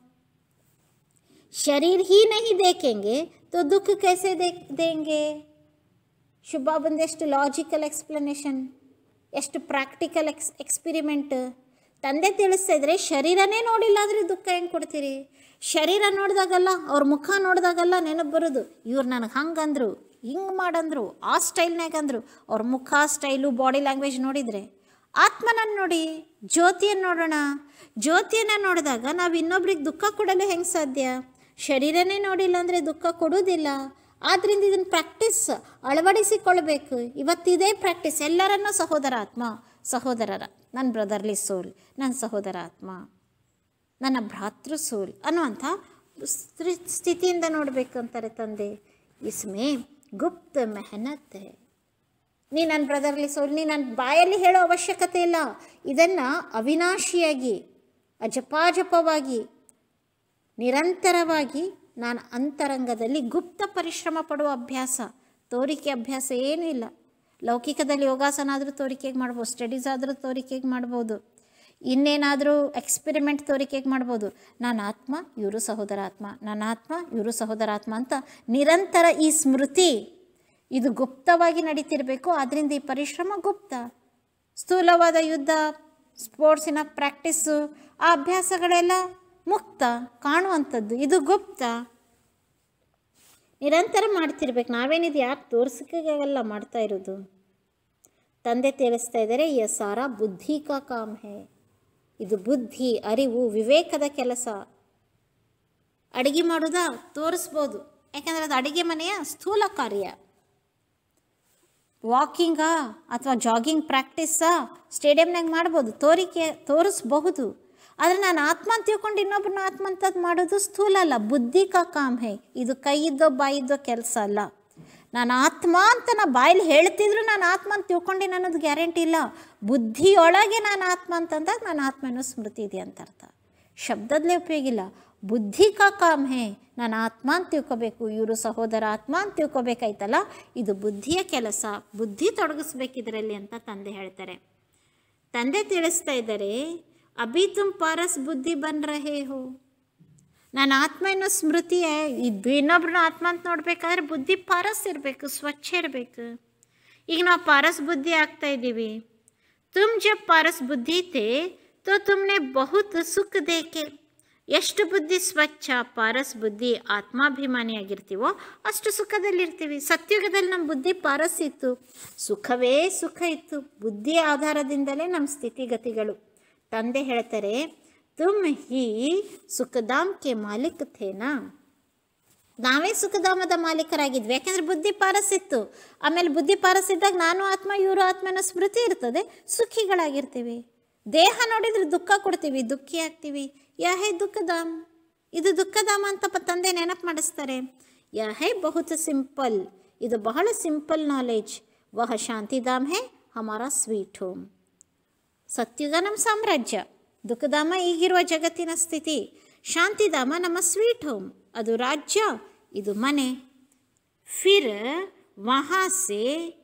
S3: ಶರೀರ್ ಹಿ ನಹಿ ದೇಖೆಂಗೆ ತೋ ದುಃಖ ಕೈಸೆ ದೇ ದೇಂಗೆ ಶುಭ ಬಂದೆಷ್ಟು ಲಾಜಿಕಲ್ ಎಕ್ಸ್ಪ್ಲನೇಷನ್ ಎಷ್ಟು ಪ್ರಾಕ್ಟಿಕಲ್ ಎಕ್ಸ್ ಎಕ್ಸ್ಪಿರಿಮೆಂಟ್ ತಂದೆ ತಿಳಿಸ್ತಾ ಇದ್ರೆ ಶರೀರನೇ ನೋಡಿಲ್ಲ ಅಂದರೆ ದುಃಖ ಹೆಂಗೆ ಕೊಡ್ತೀರಿ ಶರೀರ ನೋಡಿದಾಗಲ್ಲ ಅವ್ರ ಮುಖ ನೋಡಿದಾಗಲ್ಲ ನೆನಪು ಬರೋದು ಇವ್ರು ನನಗೆ ಹಂಗಂದ್ರು ಹಿಂಗೆ ಮಾಡಂದ್ರು ಆ ಸ್ಟೈಲ್ನಾಗ ಅಂದರು ಅವ್ರ ಮುಖ ಸ್ಟೈಲು ಬಾಡಿ ಲ್ಯಾಂಗ್ವೇಜ್ ನೋಡಿದರೆ ಆತ್ಮನನ್ನು ನೋಡಿ ಜ್ಯೋತಿಯನ್ನು ನೋಡೋಣ ಜ್ಯೋತಿಯನ್ನು ನೋಡಿದಾಗ ನಾವು ಇನ್ನೊಬ್ರಿಗೆ ದುಃಖ ಕೊಡಲು ಹೆಂಗೆ ಸಾಧ್ಯ ಶರೀರನೇ ನೋಡಿಲ್ಲ ಅಂದರೆ ದುಃಖ ಕೊಡೋದಿಲ್ಲ ಆದ್ದರಿಂದ ಇದನ್ನು ಪ್ರಾಕ್ಟೀಸ್ ಅಳವಡಿಸಿಕೊಳ್ಬೇಕು ಇವತ್ತಿದೇ ಪ್ರಾಕ್ಟೀಸ್ ಎಲ್ಲರನ್ನೂ ಸಹೋದರ ಆತ್ಮ ಸಹೋದರರ ನನ್ನ ಬ್ರದರ್ಲಿ ಸೋಲ್ ನನ್ನ ಸಹೋದರ ಆತ್ಮ ನನ್ನ ಭ್ರಾತೃ ಸೋಲ್ ಅನ್ನುವಂಥ ಸ್ಥಿ- ಸ್ಥಿತಿಯಿಂದ ನೋಡಬೇಕು ಅಂತಾರೆ ತಂದೆ ಇಸ್ಮೇ ಗುಪ್ತ ಮೆಹನತ್ ಹೈ ನೀ ನನ್ನ ಬ್ರದರ್ಲಿ ಸೋಲ್ ನೀ ನನ್ನ ಬಾಯಲ್ಲಿ ಹೇಳೋ ಅವಶ್ಯಕತೆ ಇಲ್ಲ ಇದನ್ನು ಅವಿನಾಶಿಯಾಗಿ ಅಜಪಾಜಪವಾಗಿ ನಿರಂತರವಾಗಿ ನಾನು ಅಂತರಂಗದಲ್ಲಿ ಗುಪ್ತ ಪರಿಶ್ರಮ ಪಡುವ ಅಭ್ಯಾಸ ತೋರಿಕೆ ಅಭ್ಯಾಸ ಏನೂ ಇಲ್ಲ ಲೌಕಿಕದಲ್ಲಿ ಯೋಗಾಸನ ಆದರೂ ತೋರಿಕೆಗೆ ಮಾಡ್ಬೋದು ಸ್ಟಡೀಸ್ ಆದರೂ ತೋರಿಕೆಗೆ ಮಾಡ್ಬೋದು ಇನ್ನೇನಾದರೂ ಎಕ್ಸ್ಪೆರಿಮೆಂಟ್ ತೋರಿಕೆಗೆ ಮಾಡ್ಬೋದು ನಾನು ಆತ್ಮ ಇವರು ಸಹೋದರ ಆತ್ಮ ನನ್ನ ಆತ್ಮ ಇವರು ಸಹೋದರ ಆತ್ಮ ಅಂತ ನಿರಂತರ ಈ ಸ್ಮೃತಿ ಇದು ಗುಪ್ತವಾಗಿ ನಡೀತಿರಬೇಕು ಆದ್ದರಿಂದ ಈ ಪರಿಶ್ರಮ ಗುಪ್ತ ಸ್ಥೂಲವಾದ ಯುದ್ಧ ಸ್ಪೋರ್ಟ್ಸಿನ ಪ್ರಾಕ್ಟೀಸು ಆ ಅಭ್ಯಾಸಗಳೆಲ್ಲ ಮುಕ್ತ ಕಾಣುವಂಥದ್ದು ಇದು ಗುಪ್ತ ನಿರಂತರ ಮಾಡ್ತಿರ್ಬೇಕು ನಾವೇನಿದು ಯಾಕೆ ತೋರ್ಸಕ್ಕಾಗಲ್ಲ ಮಾಡ್ತಾ ಇರೋದು ತಂದೆ ತಿಳಿಸ್ತಾ ಇದ್ದಾರೆ ಯ ಸಾರ ಬುದ್ಧಿ ಕಾ ಕಾಮ್ ಹೇ ಇದು ಬುದ್ಧಿ ಅರಿವು ವಿವೇಕದ ಕೆಲಸ ಅಡುಗೆ ಮಾಡೋದಾ ತೋರಿಸ್ಬೋದು ಯಾಕಂದರೆ ಅದು ಅಡುಗೆ ಮನೆಯ ಸ್ಥೂಲ ಕಾರ್ಯ ವಾಕಿಂಗಾ ಅಥವಾ ಜಾಗಿಂಗ್ ಪ್ರಾಕ್ಟೀಸಾ ಸ್ಟೇಡಿಯಮ್ನಾಗ ಮಾಡ್ಬೋದು ತೋರಿಕೆ ತೋರಿಸ್ಬಹುದು ಆದರೆ ನಾನು ಆತ್ಮ ಅಂತ ತಿಳ್ಕೊಂಡು ಇನ್ನೊಬ್ಬರನ್ನ ಆತ್ಮ ಅಂತದ್ದು ಮಾಡೋದು ಸ್ಥೂಲ ಅಲ್ಲ ಬುದ್ಧಿ ಕಾ ಕಾಮ್ ಹೇ ಇದು ಕೈಯಿದ್ದೋ ಬಾಯಿದ್ದೋ ಕೆಲಸ ಅಲ್ಲ ನಾನು ಆತ್ಮ ಅಂತ ನಾ ಬಾಯಲ್ಲಿ ಹೇಳ್ತಿದ್ರು ನಾನು ಆತ್ಮ ಅಂತ ತಿಳ್ಕೊಂಡು ಅನ್ನೋದು ಗ್ಯಾರಂಟಿ ಇಲ್ಲ ಬುದ್ಧಿಯೊಳಗೆ ನಾನು ಆತ್ಮ ಅಂತಂದಾಗ ನಾನು ಆತ್ಮ ಅನ್ನೋ ಸ್ಮೃತಿ ಇದೆ ಅಂತ ಅರ್ಥ ಶಬ್ದದಲ್ಲೇ ಉಪಯೋಗ ಇಲ್ಲ ಬುದ್ಧಿ ಕಾ ಕಾಮ್ ಹೇ ನಾನು ಆತ್ಮ ಅಂತ ತಿಳ್ಕೊಬೇಕು ಇವರು ಸಹೋದರ ಆತ್ಮ ಅಂತ ತಿಳ್ಕೊಬೇಕಾಯ್ತಲ್ಲ ಇದು ಬುದ್ಧಿಯ ಕೆಲಸ ಬುದ್ಧಿ ತೊಡಗಿಸ್ಬೇಕಿದ್ರಲ್ಲಿ ಅಂತ ತಂದೆ ಹೇಳ್ತಾರೆ ತಂದೆ ತಿಳಿಸ್ತಾ ಇದ್ದಾರೆ ಅಭಿ ತುಮ್ ಪಾರಸ್ ಬುದ್ಧಿ ಬನ್ ರಹೇ ಹೋ ನಾನು ಆತ್ಮ ಅನ್ನೋ ಸ್ಮೃತಿ ಇದು ಇನ್ನೊಬ್ರನ್ನ ಆತ್ಮ ಅಂತ ನೋಡ್ಬೇಕಾದ್ರೆ ಬುದ್ಧಿ ಪಾರಸ್ ಇರಬೇಕು ಸ್ವಚ್ಛ ಇರಬೇಕು ಈಗ ನಾವು ಪಾರಸ್ ಬುದ್ಧಿ ಆಗ್ತಾ ಇದ್ದೀವಿ ತುಮ್ ಜಬ್ ಪಾರಸ್ ಬುದ್ಧಿ ಥೇ ತೋ ತುಮ್ನೆ ಬಹುತ್ ಸುಖ ದೇಕೆ ಎಷ್ಟು ಬುದ್ಧಿ ಸ್ವಚ್ಛ ಪಾರಸ್ ಬುದ್ಧಿ ಆತ್ಮಾಭಿಮಾನಿಯಾಗಿರ್ತೀವೋ ಅಷ್ಟು ಸುಖದಲ್ಲಿರ್ತೀವಿ ಸತ್ಯುಗದಲ್ಲಿ ನಮ್ಮ ಬುದ್ಧಿ ಪಾರಸ್ ಇತ್ತು ಸುಖವೇ ಸುಖ ಇತ್ತು ಬುದ್ಧಿಯ ಆಧಾರದಿಂದಲೇ ನಮ್ಮ ಸ್ಥಿತಿಗತಿಗಳು ತಂದೆ ಹೇಳ್ತಾರೆ ತುಮ್ ಹಿ ಸುಖದಾಮ್ ಕೆ ಮಾಲಿಕ್ ಥೇನಾ ನಾವೇ ಸುಖಧಾಮದ ಮಾಲೀಕರಾಗಿದ್ವಿ ಯಾಕೆಂದರೆ ಬುದ್ಧಿ ಪಾರಸಿತ್ತು ಆಮೇಲೆ ಬುದ್ಧಿ ಪಾರಸಿದ್ದಾಗ ನಾನು ಆತ್ಮ ಇವರು ಆತ್ಮನ ಸ್ಮೃತಿ ಇರ್ತದೆ ಸುಖಿಗಳಾಗಿರ್ತೀವಿ ದೇಹ ನೋಡಿದ್ರೆ ದುಃಖ ಕೊಡ್ತೀವಿ ದುಃಖಿ ಆಗ್ತೀವಿ ಯಾ ಹೇ ದುಃಖಧಾಮ್ ಇದು ದುಃಖಧಾಮ ಅಂತ ಪ ತಂದೆ ನೆನಪು ಮಾಡಿಸ್ತಾರೆ ಯಾ ಹೇ ಬಹುತ್ ಸಿಂಪಲ್ ಇದು ಬಹಳ ಸಿಂಪಲ್ ನಾಲೆಜ್ ವಹ ಶಾಂತಿಧಾಮ್ ಹೇ ಹಮಾರ ಸ್ವೀಟ್ ಹೋಮ್ ಸತ್ಯುಗ ನಮ್ಮ ಸಾಮ್ರಾಜ್ಯ ದುಃಖಧಾಮ ಈಗಿರುವ ಜಗತ್ತಿನ ಸ್ಥಿತಿ ಶಾಂತಿಧಾಮ ನಮ್ಮ ಸ್ವೀಟ್ ಹೋಮ್ ಅದು ರಾಜ್ಯ ಇದು ಮನೆ ಫಿರ್ ವಹಾ ಸೆ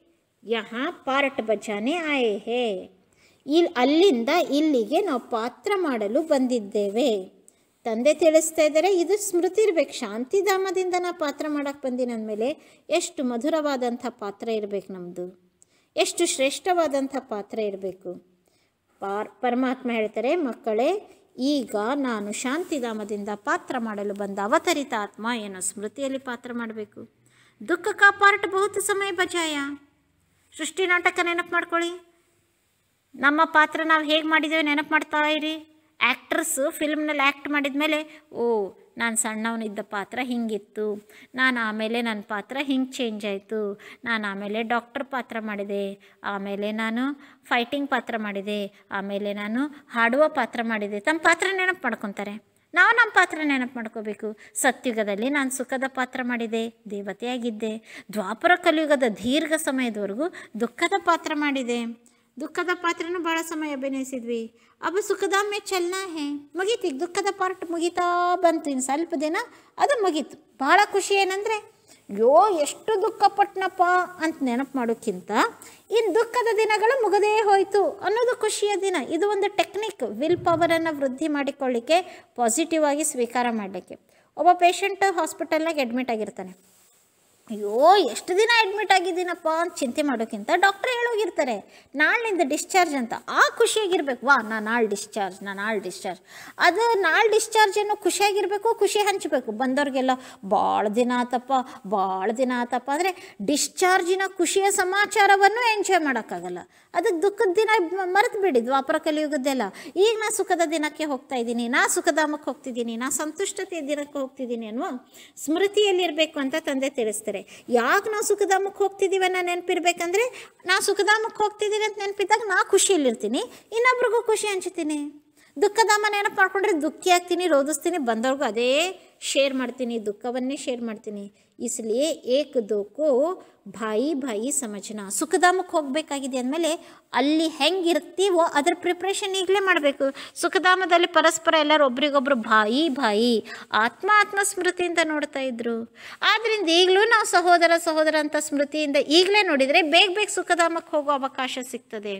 S3: ಯಹಾ ಪಾರ್ಟ್ ಬಜಾನೆ ಆಯೆ ಹೇ ಇಲ್ಲಿ ಅಲ್ಲಿಂದ ಇಲ್ಲಿಗೆ ನಾವು ಪಾತ್ರ ಮಾಡಲು ಬಂದಿದ್ದೇವೆ ತಂದೆ ತಿಳಿಸ್ತಾ ಇದ್ದಾರೆ ಇದು ಸ್ಮೃತಿ ಇರ್ಬೇಕು ಶಾಂತಿಧಾಮದಿಂದ ನಾ ಪಾತ್ರ ಮಾಡಕ್ಕೆ ಬಂದಿನ ಅಂದಮೇಲೆ ಎಷ್ಟು ಮಧುರವಾದಂಥ ಪಾತ್ರ ಇರಬೇಕು ನಮ್ಮದು ಎಷ್ಟು ಶ್ರೇಷ್ಠವಾದಂಥ ಪಾತ್ರ ಇರಬೇಕು ಪಾರ್ ಪರಮಾತ್ಮ ಹೇಳ್ತಾರೆ ಮಕ್ಕಳೇ ಈಗ ನಾನು ಶಾಂತಿಧಾಮದಿಂದ ಪಾತ್ರ ಮಾಡಲು ಬಂದ ಅವತರಿತ ಆತ್ಮ ಏನೋ ಸ್ಮೃತಿಯಲ್ಲಿ ಪಾತ್ರ ಮಾಡಬೇಕು ದುಃಖ ಕಾ ಪಾರ್ಟ್ ಬಹುತ್ ಸಮಯ ಬಜಾಯ ಸೃಷ್ಟಿ ನಾಟಕ ನೆನಪು ಮಾಡ್ಕೊಳ್ಳಿ ನಮ್ಮ ಪಾತ್ರ ನಾವು ಹೇಗೆ ಮಾಡಿದ್ದೇವೆ ನೆನಪು ಮಾಡ್ತಾ ಇರಿ ಆ್ಯಕ್ಟ್ರಸ್ಸು ಫಿಲ್ಮ್ನಲ್ಲಿ ಆ್ಯಕ್ಟ್ ಮಾಡಿದ ಮೇಲೆ ಓ ನಾನು ಸಣ್ಣವನಿದ್ದ ಪಾತ್ರ ಹಿಂಗಿತ್ತು ನಾನು ಆಮೇಲೆ ನನ್ನ ಪಾತ್ರ ಹಿಂಗೆ ಚೇಂಜ್ ಆಯಿತು ನಾನು ಆಮೇಲೆ ಡಾಕ್ಟರ್ ಪಾತ್ರ ಮಾಡಿದೆ ಆಮೇಲೆ ನಾನು ಫೈಟಿಂಗ್ ಪಾತ್ರ ಮಾಡಿದೆ ಆಮೇಲೆ ನಾನು ಹಾಡುವ ಪಾತ್ರ ಮಾಡಿದೆ ತಮ್ಮ ಪಾತ್ರ ನೆನಪು ಮಾಡ್ಕೊತಾರೆ ನಾವು ನಮ್ಮ ಪಾತ್ರ ನೆನಪು ಮಾಡ್ಕೋಬೇಕು ಸತ್ಯುಗದಲ್ಲಿ ನಾನು ಸುಖದ ಪಾತ್ರ ಮಾಡಿದೆ ದೇವತೆಯಾಗಿದ್ದೆ ದ್ವಾಪರ ಕಲಿಯುಗದ ದೀರ್ಘ ಸಮಯದವರೆಗೂ ದುಃಖದ ಪಾತ್ರ ಮಾಡಿದೆ ದುಃಖದ ಪಾತ್ರನೂ ಭಾಳ ಸಮಯ ಅಭಿನಯಿಸಿದ್ವಿ ಅಬ್ಬ ಸುಖದ ಮೇ ಚಲನ ಹೇ ಮುಗೀತು ಈಗ ದುಃಖದ ಪಾರ್ಟ್ ಮುಗೀತಾ ಬಂತು ಇನ್ನು ಸ್ವಲ್ಪ ದಿನ ಅದು ಮುಗೀತು ಭಾಳ ಖುಷಿ ಏನಂದರೆ ಯೋ ಎಷ್ಟು ದುಃಖ ಪಟ್ನಪ್ಪ ಅಂತ ನೆನಪು ಮಾಡೋಕ್ಕಿಂತ ಇನ್ನು ದುಃಖದ ದಿನಗಳು ಮುಗದೇ ಹೋಯಿತು ಅನ್ನೋದು ಖುಷಿಯ ದಿನ ಇದು ಒಂದು ಟೆಕ್ನಿಕ್ ವಿಲ್ ಪವರನ್ನು ವೃದ್ಧಿ ಮಾಡಿಕೊಳ್ಳಿಕ್ಕೆ ಪಾಸಿಟಿವ್ ಆಗಿ ಸ್ವೀಕಾರ ಮಾಡಲಿಕ್ಕೆ ಒಬ್ಬ ಪೇಷಂಟ್ ಹಾಸ್ಪಿಟಲ್ನಾಗ ಅಡ್ಮಿಟ್ ಆಗಿರ್ತಾನೆ ಅಯ್ಯೋ ಎಷ್ಟು ದಿನ ಅಡ್ಮಿಟ್ ಆಗಿದ್ದೀನಪ್ಪ ಅಂತ ಚಿಂತೆ ಮಾಡೋಕ್ಕಿಂತ ಡಾಕ್ಟ್ರ್ ಹೇಳೋಗಿರ್ತಾರೆ ನಾಳಿನಿಂದ ಡಿಸ್ಚಾರ್ಜ್ ಅಂತ ಆ ಖುಷಿಯಾಗಿರ್ಬೇಕು ವಾ ನಾ ನಾಳೆ ಡಿಸ್ಚಾರ್ಜ್ ನಾ ನಾಳೆ ಡಿಸ್ಚಾರ್ಜ್ ಅದು ನಾಳೆ ಡಿಸ್ಚಾರ್ಜ್ ಏನೋ ಖುಷಿಯಾಗಿರಬೇಕು ಖುಷಿ ಹಂಚಬೇಕು ಬಂದವ್ರಿಗೆಲ್ಲ ಭಾಳ ದಿನ ಆತಪ್ಪ ಭಾಳ ದಿನ ಆತಪ್ಪ ಅಂದರೆ ಡಿಸ್ಚಾರ್ಜಿನ ಖುಷಿಯ ಸಮಾಚಾರವನ್ನು ಎಂಜಾಯ್ ಮಾಡೋಕ್ಕಾಗಲ್ಲ ಅದಕ್ಕೆ ದುಃಖದ ದಿನ ಮರೆತು ಬಿಡಿ ದ್ವಾಪರ ಕಲಿಯುಗದ್ದೆಲ್ಲ ಈಗ ನಾ ಸುಖದ ದಿನಕ್ಕೆ ಹೋಗ್ತಾ ಇದ್ದೀನಿ ನಾ ಸುಖಧಾಮಕ್ಕೆ ಹೋಗ್ತಿದ್ದೀನಿ ನಾ ಸಂತುಷ್ಟತೆಯ ದಿನಕ್ಕೆ ಹೋಗ್ತಿದ್ದೀನಿ ಅನ್ನುವ ಸ್ಮೃತಿಯಲ್ಲಿರಬೇಕು ಅಂತ ತಂದೆ ತಿಳಿಸ್ತಾರೆ ಯಾಕೆ ನಾವು ಸುಖಧಾಮಕ್ಕೆ ಹೋಗ್ತಿದ್ದೀವಿ ಅನ್ನೋ ನೆನಪಿರ್ಬೇಕಂದ್ರೆ ನಾ ಸುಖಧಾಮಕ್ಕೆ ಹೋಗ್ತಿದ್ದೀನಿ ಅಂತ ನೆನಪಿದ್ದಾಗ ನಾ ಖುಷಿಯಲ್ಲಿರ್ತೀನಿ ಇನ್ನೊಬ್ರಿಗೂ ಖುಷಿ ಹಂಚ್ತೀನಿ ದುಃಖಧಾಮ ನೆನಪು ಮಾಡ್ಕೊಂಡ್ರೆ ದುಃಖಿ ಆಗ್ತೀನಿ ರೋಧಿಸ್ತೀನಿ ಬಂದವ್ರಿಗೂ ಅದೇ ಶೇರ್ ಮಾಡ್ತೀನಿ ದುಃಖವನ್ನೇ ಶೇರ್ ಮಾಡ್ತೀನಿ ಇಸ್ಲಿಯೇ ಏಕ್ ದೋಕೋ ಭಾಯಿ ಭಾಯಿ ಸಮಜನ ಸುಖಧಾಮಕ್ಕೆ ಹೋಗಬೇಕಾಗಿದೆ ಅಂದಮೇಲೆ ಅಲ್ಲಿ ಹೆಂಗಿರ್ತೀವೋ ಅದ್ರ ಪ್ರಿಪ್ರೇಷನ್ ಈಗಲೇ ಮಾಡಬೇಕು ಸುಖಧಾಮದಲ್ಲಿ ಪರಸ್ಪರ ಎಲ್ಲರೂ ಒಬ್ರಿಗೊಬ್ರು ಭಾಯಿ ಭಾಯಿ ಆತ್ಮ ಆತ್ಮ ಸ್ಮೃತಿಯಿಂದ ನೋಡ್ತಾ ಇದ್ರು ಆದ್ದರಿಂದ ಈಗಲೂ ನಾವು ಸಹೋದರ ಸಹೋದರ ಅಂತ ಸ್ಮೃತಿಯಿಂದ ಈಗಲೇ ನೋಡಿದರೆ ಬೇಗ ಬೇಗ ಸುಖಧಾಮಕ್ಕೆ ಹೋಗೋ ಅವಕಾಶ ಸಿಗ್ತದೆ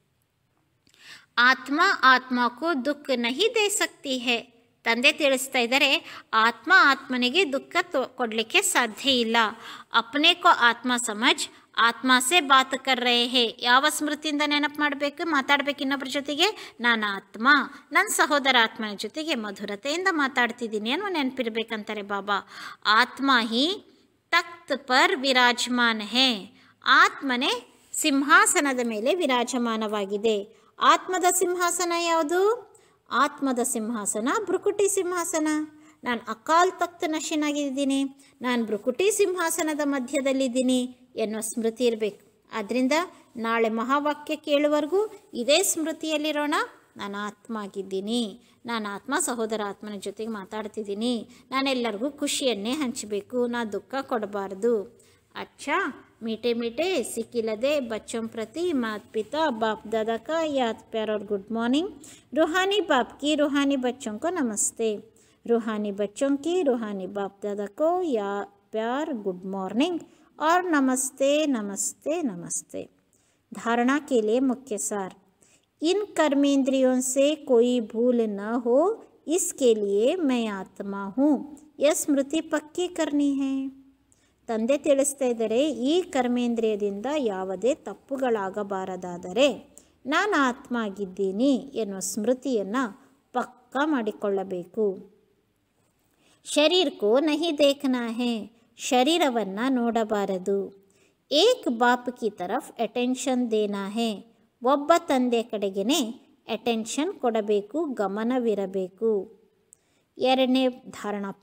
S3: ಆತ್ಮ ಆತ್ಮಕ್ಕೂ ದುಃಖ ನಹಿ ದೇ ಸಕ್ತಿ ಹೇ ತಂದೆ ತಿಳಿಸ್ತಾ ಇದ್ದಾರೆ ಆತ್ಮ ಆತ್ಮನಿಗೆ ದುಃಖ ತೊ ಕೊಡಲಿಕ್ಕೆ ಸಾಧ್ಯ ಇಲ್ಲ ಅಪ್ನೆ ಕೋ ಆತ್ಮ ಸಮಜ್ ಆತ್ಮ ಸೆ ಬಾತ್ ಕರ್ ರೇ ಹೇ ಯಾವ ಸ್ಮೃತಿಯಿಂದ ನೆನಪು ಮಾಡಬೇಕು ಮಾತಾಡ್ಬೇಕು ಇನ್ನೊಬ್ಬರ ಜೊತೆಗೆ ನಾನು ಆತ್ಮ ನನ್ನ ಸಹೋದರ ಆತ್ಮನ ಜೊತೆಗೆ ಮಧುರತೆಯಿಂದ ಮಾತಾಡ್ತಿದ್ದೀನಿ ಅನ್ನೋ ನೆನಪಿರ್ಬೇಕಂತಾರೆ ಬಾಬಾ ಆತ್ಮ ಹಿ ತಖ್ತ್ ಪರ್ ವಿರಾಜಮಾನ್ ಹೇ ಆತ್ಮನೇ ಸಿಂಹಾಸನದ ಮೇಲೆ ವಿರಾಜಮಾನವಾಗಿದೆ ಆತ್ಮದ ಸಿಂಹಾಸನ ಯಾವುದು ಆತ್ಮದ ಸಿಂಹಾಸನ ಭ್ರುಕುಟಿ ಸಿಂಹಾಸನ ನಾನು ಅಕಾಲ್ ತಖ್ತ್ ನಶಿನಾಗಿದ್ದೀನಿ ನಾನು ಭ್ರುಕುಟಿ ಸಿಂಹಾಸನದ ಮಧ್ಯದಲ್ಲಿದ್ದೀನಿ ಎನ್ನುವ ಸ್ಮೃತಿ ಇರಬೇಕು ಆದ್ದರಿಂದ ನಾಳೆ ಮಹಾವಾಕ್ಯ ಕೇಳುವವರೆಗೂ ಇದೇ ಸ್ಮೃತಿಯಲ್ಲಿರೋಣ ನಾನು ಆತ್ಮ ಆಗಿದ್ದೀನಿ ನಾನು ಆತ್ಮ ಸಹೋದರ ಆತ್ಮನ ಜೊತೆಗೆ ಮಾತಾಡ್ತಿದ್ದೀನಿ ನಾನೆಲ್ಲರಿಗೂ ಖುಷಿಯನ್ನೇ ಹಂಚಬೇಕು ನಾ ದುಃಖ ಕೊಡಬಾರ್ದು अच्छा मीठे मीठे सिकिलदे बच्चों प्रति माता पिता बाप दादा का याद प्यार और गुड मॉर्निंग रूहानी बाप की रूहानी बच्चों को नमस्ते रूहानी बच्चों की रूहानी बाप दादा को या प्यार गुड मॉर्निंग और नमस्ते नमस्ते नमस्ते धारणा के लिए मुख्य सार इन कर्मेंद्रियों से कोई भूल न हो इसके लिए मैं आत्मा हूँ यह स्मृति पक्की करनी है ತಂದೆ ತಿಳಿಸ್ತಾ ಇದ್ದಾರೆ ಈ ಕರ್ಮೇಂದ್ರಿಯದಿಂದ ಯಾವುದೇ ತಪ್ಪುಗಳಾಗಬಾರದಾದರೆ ನಾನು ಆತ್ಮ ಆಗಿದ್ದೀನಿ ಎನ್ನುವ ಸ್ಮೃತಿಯನ್ನು ಪಕ್ಕಾ ಮಾಡಿಕೊಳ್ಳಬೇಕು ಶರೀರಕ್ಕೂ ನಹಿ ದೇಖನಾ ಹೇ ಶರೀರವನ್ನು ನೋಡಬಾರದು ಏಕ್ ಬಾಪ್ ಕಿ ತರಫ್ ಅಟೆನ್ಷನ್ ದೇನಾ ಹೇ ಒಬ್ಬ ತಂದೆ ಕಡೆಗೇ ಅಟೆನ್ಷನ್ ಕೊಡಬೇಕು ಗಮನವಿರಬೇಕು ಎರಡನೇ ಧಾರಣಾ ಪಾಯಿಂಟ್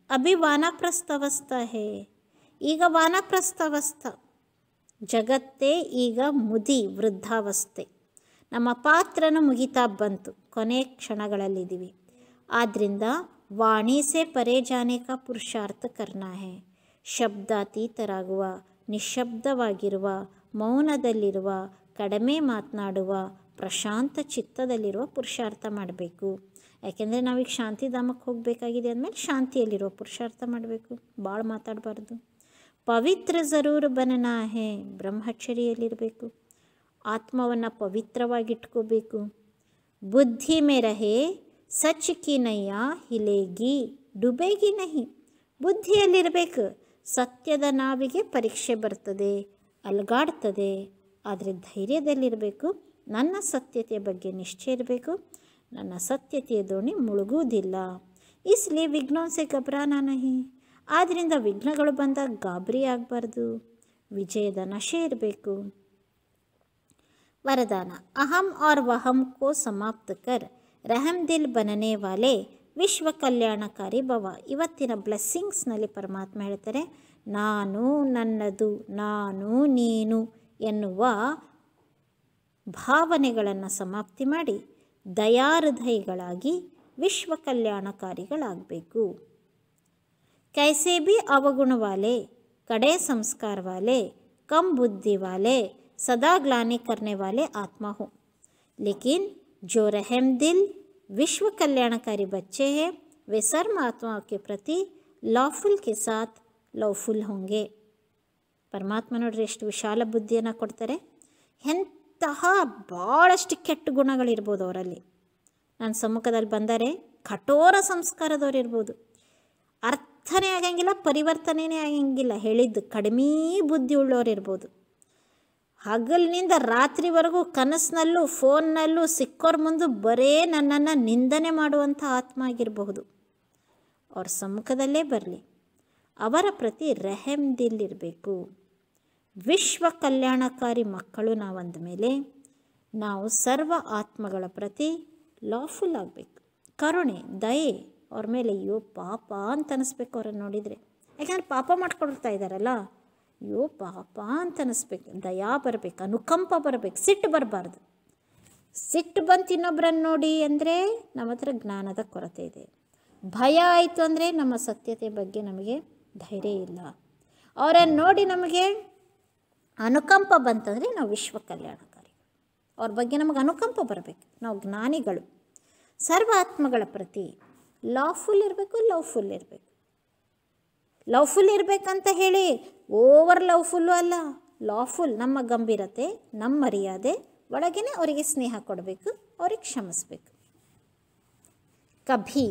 S3: ಅಭಿ ವಾನಪ್ರಸ್ಥವಸ್ಥ ಹೇ ಈಗ ವಾನಪ್ರಸ್ಥವಸ್ಥ ಜಗತ್ತೇ ಈಗ ಮುದಿ ವೃದ್ಧಾವಸ್ಥೆ ನಮ್ಮ ಪಾತ್ರನು ಮುಗಿತಾ ಬಂತು ಕೊನೆ ಕ್ಷಣಗಳಲ್ಲಿದ್ದೀವಿ ಆದ್ದರಿಂದ ವಾಣಿ ಸೆ ಪರೇ ಜಾನೆ ಕಾ ಪುರುಷಾರ್ಥ ಕರ್ನಾ ಹೇ ಶಬ್ದಾತೀತರಾಗುವ ನಿಶಬ್ದವಾಗಿರುವ ಮೌನದಲ್ಲಿರುವ ಕಡಿಮೆ ಮಾತನಾಡುವ ಪ್ರಶಾಂತ ಚಿತ್ತದಲ್ಲಿರುವ ಪುರುಷಾರ್ಥ ಮಾಡಬೇಕು ಯಾಕೆಂದರೆ ನಾವೀಗ ಶಾಂತಿಧಾಮಕ್ಕೆ ಹೋಗಬೇಕಾಗಿದೆ ಅಂದಮೇಲೆ ಶಾಂತಿಯಲ್ಲಿರುವ ಪುರುಷಾರ್ಥ ಮಾಡಬೇಕು ಭಾಳ ಮಾತಾಡಬಾರ್ದು ಪವಿತ್ರ ಜರೂರು ಬನನಾ ಹೇ ಬ್ರಹ್ಮಚರ್ಯಲ್ಲಿರಬೇಕು ಆತ್ಮವನ್ನು ಪವಿತ್ರವಾಗಿಟ್ಕೋಬೇಕು ಬುದ್ಧಿ ಮೇ ರಹೆ ಸಚ್ ಕಿ ನಯ್ಯ ಹಿಲೇಗಿ ಡುಬೇಗಿ ನಹಿ ಬುದ್ಧಿಯಲ್ಲಿರಬೇಕು ಸತ್ಯದ ನಾವಿಗೆ ಪರೀಕ್ಷೆ ಬರ್ತದೆ ಅಲ್ಗಾಡ್ತದೆ ಆದರೆ ಧೈರ್ಯದಲ್ಲಿರಬೇಕು ನನ್ನ ಸತ್ಯತೆಯ ಬಗ್ಗೆ ನಿಶ್ಚಯ ಇರಬೇಕು ನನ್ನ ಸತ್ಯತೆಯ ದೋಣಿ ಮುಳುಗುವುದಿಲ್ಲ ಇಸ್ಲಿ ವಿಘ್ನೋನ್ಸೆ ಗಬ್ರಾನ ನಹಿ ಆದ್ದರಿಂದ ವಿಘ್ನಗಳು ಬಂದಾಗ ಗಾಬರಿ ಆಗಬಾರ್ದು ವಿಜಯದ ನಶೆ ಇರಬೇಕು वरदान अहम और वहम को समाप्त कर रहम ದಿಲ್ ಬನನೆ ವಾಲೆ ವಿಶ್ವ ಕಲ್ಯಾಣಕಾರಿ ಭವ ಇವತ್ತಿನ ಬ್ಲೆಸ್ಸಿಂಗ್ಸ್ನಲ್ಲಿ ಪರಮಾತ್ಮ ಹೇಳ್ತಾರೆ ನಾನು ನನ್ನದು ನಾನು ನೀನು ಎನ್ನುವ ಭಾವನೆಗಳನ್ನು ಸಮಾಪ್ತಿ ಮಾಡಿ ದಯಾಹೃದಯಿಗಳಾಗಿ ವಿಶ್ವ ಕಲ್ಯಾಣಕಾರಿಗಳಾಗಬೇಕು कैसे भी अवगुण वाले कड़े संस्कार वाले कम बुद्धि वाले सदा ग्लानि करने वाले आत्मा हो लेकिन जो रहम दिल विश्व कल्याणकारी बच्चे हैं वे सर्व आत्माओं के प्रति लॉफुल के साथ लवफुल होंगे ಪರಮಾತ್ಮ ನೋಡ್ರಿ ಎಷ್ಟು ವಿಶಾಲ ಬುದ್ಧಿಯನ್ನು ಕೊಡ್ತಾರೆ ಎಂತಹ ಭಾಳಷ್ಟು ಕೆಟ್ಟ ಗುಣಗಳಿರ್ಬೋದು ಅವರಲ್ಲಿ ನನ್ನ ಸಮ್ಮುಖದಲ್ಲಿ ಬಂದರೆ ಕಠೋರ ಸಂಸ್ಕಾರದವ್ರು ಇರ್ಬೋದು ಅರ್ಥನೇ ಆಗಂಗಿಲ್ಲ ಪರಿವರ್ತನೆನೇ ಆಗಂಗಿಲ್ಲ ಹೇಳಿದ್ದು ಕಡಿಮೆ ಬುದ್ಧಿ ಉಳ್ಳೋರು ಇರ್ಬೋದು ಹಗಲಿನಿಂದ ರಾತ್ರಿವರೆಗೂ ಕನಸಿನಲ್ಲೂ ಫೋನ್ನಲ್ಲೂ ಸಿಕ್ಕೋರ್ ಮುಂದೆ ಬರೇ ನನ್ನನ್ನು ನಿಂದನೆ ಮಾಡುವಂಥ ಆತ್ಮ ಆಗಿರಬಹುದು ಅವ್ರ ಸಮ್ಮುಖದಲ್ಲೇ ಬರಲಿ ಅವರ ಪ್ರತಿ ರೆಹಮ್ ದಿಲ್ ಇರಬೇಕು ವಿಶ್ವ ಕಲ್ಯಾಣಕಾರಿ ಮಕ್ಕಳು ನಾವಂದ ಮೇಲೆ ನಾವು ಸರ್ವ ಆತ್ಮಗಳ ಪ್ರತಿ ಲಾಫುಲ್ ಆಗಬೇಕು ಕರುಣೆ ದಯೆ ಅವ್ರ ಮೇಲೆ ಅಯ್ಯೋ ಪಾಪ ಅಂತ ಅನಿಸ್ಬೇಕು ಅವ್ರನ್ನ ನೋಡಿದರೆ ಯಾಕಂದ್ರೆ ಪಾಪ ಮಾಡ್ಕೊಳ್ತಾ ಇದ್ದಾರಲ್ಲ ಅಯ್ಯೋ ಪಾಪ ಅಂತ ಅನಿಸ್ಬೇಕು ದಯಾ ಬರಬೇಕು ಅನುಕಂಪ ಬರಬೇಕು ಸಿಟ್ಟು ಬರಬಾರ್ದು ಸಿಟ್ಟು ಬಂತು ಇನ್ನೊಬ್ಬರನ್ನು ನೋಡಿ ಅಂದರೆ ನಮ್ಮ ಹತ್ರ ಜ್ಞಾನದ ಕೊರತೆ ಇದೆ ಭಯ ಆಯಿತು ಅಂದರೆ ನಮ್ಮ ಸತ್ಯತೆ ಬಗ್ಗೆ ನಮಗೆ ಧೈರ್ಯ ಇಲ್ಲ ಅವರನ್ನು ನೋಡಿ ನಮಗೆ ಅನುಕಂಪ ಬಂತಂದರೆ ನಾವು ವಿಶ್ವ ಕಲ್ಯಾಣಕಾರಿ ಅವ್ರ ಬಗ್ಗೆ ನಮಗೆ ಅನುಕಂಪ ಬರಬೇಕು ನಾವು ಜ್ಞಾನಿಗಳು ಸರ್ವ ಆತ್ಮಗಳ ಪ್ರತಿ ಲಾಫುಲ್ ಇರಬೇಕು ಲವ್ಫುಲ್ ಇರಬೇಕು ಲವ್ಫುಲ್ ಇರಬೇಕಂತ ಹೇಳಿ ಓವರ್ ಲವ್ಫುಲ್ಲು ಅಲ್ಲ ಲಾಫುಲ್ ನಮ್ಮ ಗಂಭೀರತೆ ನಮ್ಮ ಮರ್ಯಾದೆ ಒಳಗೇನೆ ಅವರಿಗೆ ಸ್ನೇಹ ಕೊಡಬೇಕು ಅವ್ರಿಗೆ ಕ್ಷಮಿಸ್ಬೇಕು ಕಭಿ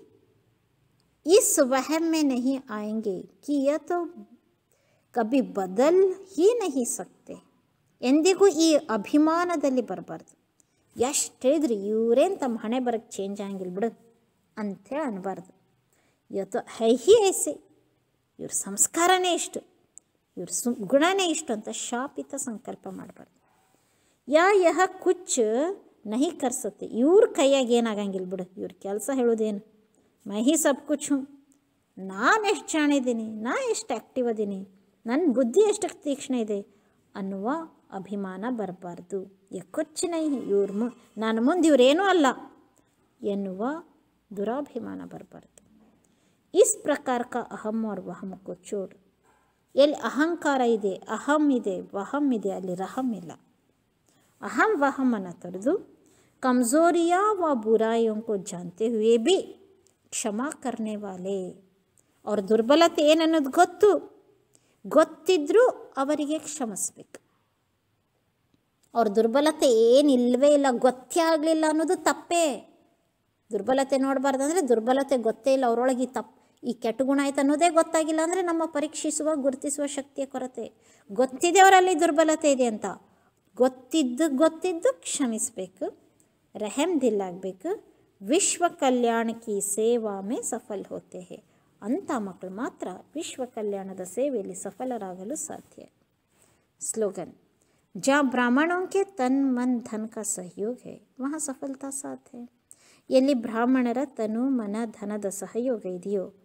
S3: इस वहम में नहीं आएंगे कि यह तो ಕಭಿ ಬದಲ್ ಹೀ ನಹಿ ಸಕ್ತೆ ಎಂದಿಗೂ ಈ ಅಭಿಮಾನದಲ್ಲಿ ಬರಬಾರ್ದು ಎಷ್ಟು ಹೇಳಿದ್ರಿ ಇವರೇನು ತಮ್ಮ ಹಣೆ ಬರಕ್ಕೆ ಚೇಂಜ್ ಆಗಂಗಿಲ್ಲ ಬಿಡು ಅಂಥೇಳಿ ಅನ್ನಬಾರ್ದು ಇವತ್ತು ಹೈ ಹಿ ಐಸೆ ಇವ್ರ ಸಂಸ್ಕಾರನೇ ಇಷ್ಟು ಇವ್ರ ಸು ಗುಣನೇ ಇಷ್ಟು ಅಂತ ಶಾಪಿತ ಸಂಕಲ್ಪ ಮಾಡಬಾರ್ದು ಯಾ ಯಹ ಕುಚ್ ನಹಿ ಕರ್ಸತ್ತೆ ಇವ್ರ ಕೈಯಾಗ ಏನಾಗಂಗಿಲ್ಲ ಬಿಡು ಇವ್ರ ಕೆಲಸ ಹೇಳೋದೇನು ಮಹಿ ಸಬ್ ಕುಚ್ ಹ್ಞೂ ನಾನು ಎಷ್ಟು ಜಾಣಿದ್ದೀನಿ ನಾ ಎಷ್ಟು ಆ್ಯಕ್ಟಿವ್ ಅದೀನಿ ನನ್ನ ಬುದ್ಧಿ ಎಷ್ಟು ತೀಕ್ಷ್ಣ ಇದೆ ಅನ್ನುವ ಅಭಿಮಾನ ಬರಬಾರ್ದು ಯಕೊಚ್ಚಿನ ಇವ್ರ ಮು ನಾನು ಮುಂದೆ ಇವರೇನೂ ಅಲ್ಲ ಎನ್ನುವ ದುರಾಭಿಮಾನ ಬರಬಾರ್ದು ಇಸ್ ಪ್ರಕಾರ ಕ ಅಹಂ ಅವ್ರ ವಹಂ ಕೋ ಚೋಡು ಎಲ್ಲಿ ಅಹಂಕಾರ ಇದೆ ಅಹಂ ಇದೆ ವಹಂ ಇದೆ ಅಲ್ಲಿ ರಹಂ ಇಲ್ಲ ಅಹಂ ವಹಂ ಅನ್ನು ತೊರೆದು ಕಮ್ಜೋರಿಯಾ ವ ಬುರಾಯಿयों को जानते हुए भी ಕ್ಷಮಾ ಕರ್ನೆ ವಾಲೆ ಅವ್ರ ದುರ್ಬಲತೆ ಏನನ್ನೋದು ಗೊತ್ತು ಗೊತ್ತಿದ್ರೂ ಅವರಿಗೆ ಕ್ಷಮಿಸ್ಬೇಕು ಅವ್ರ ದುರ್ಬಲತೆ ಏನಿಲ್ಲವೇ ಇಲ್ಲ ಗೊತ್ತೇ ಆಗಲಿಲ್ಲ ಅನ್ನೋದು ತಪ್ಪೇ ದುರ್ಬಲತೆ ನೋಡಬಾರ್ದು ಅಂದರೆ ದುರ್ಬಲತೆ ಗೊತ್ತೇ ಇಲ್ಲ ಅವರೊಳಗೆ ಈ ತಪ್ಪು ಈ ಕೆಟ್ಟ ಗುಣ ಆಯ್ತು ಅನ್ನೋದೇ ಗೊತ್ತಾಗಿಲ್ಲ ಅಂದರೆ ನಮ್ಮ ಪರೀಕ್ಷಿಸುವ ಗುರುತಿಸುವ ಶಕ್ತಿಯ ಕೊರತೆ ಗೊತ್ತಿದೆ ಅವರಲ್ಲಿ ದುರ್ಬಲತೆ ಇದೆ ಅಂತ ಗೊತ್ತಿದ್ದು ಗೊತ್ತಿದ್ದು ಕ್ಷಮಿಸಬೇಕು ರೆಹಮ್ ದಿಲ್ ಆಗಬೇಕು ವಿಶ್ವ ಕಲ್ಯಾಣ ಕಿ ಸೇವಾ ಮೇ ಸಫಲ್ ಹೋತೆ ಹೇ ಅಂಥ ಮಕ್ಕಳು ಮಾತ್ರ ವಿಶ್ವ ಕಲ್ಯಾಣದ ಸೇವೆಯಲ್ಲಿ ಸಫಲರಾಗಲು ಸಾಧ್ಯ ಸ್ಲೋಗನ್ जहाँ ब्राह्मणों के तन मन धन का सहयोग है वहाँ सफलता साथ है ಎಲ್ಲಿ ಬ್ರಾಹ್ಮಣರ ತನು ಮನ ಧನದ ಸಹಯೋಗ ಇದೆಯೋ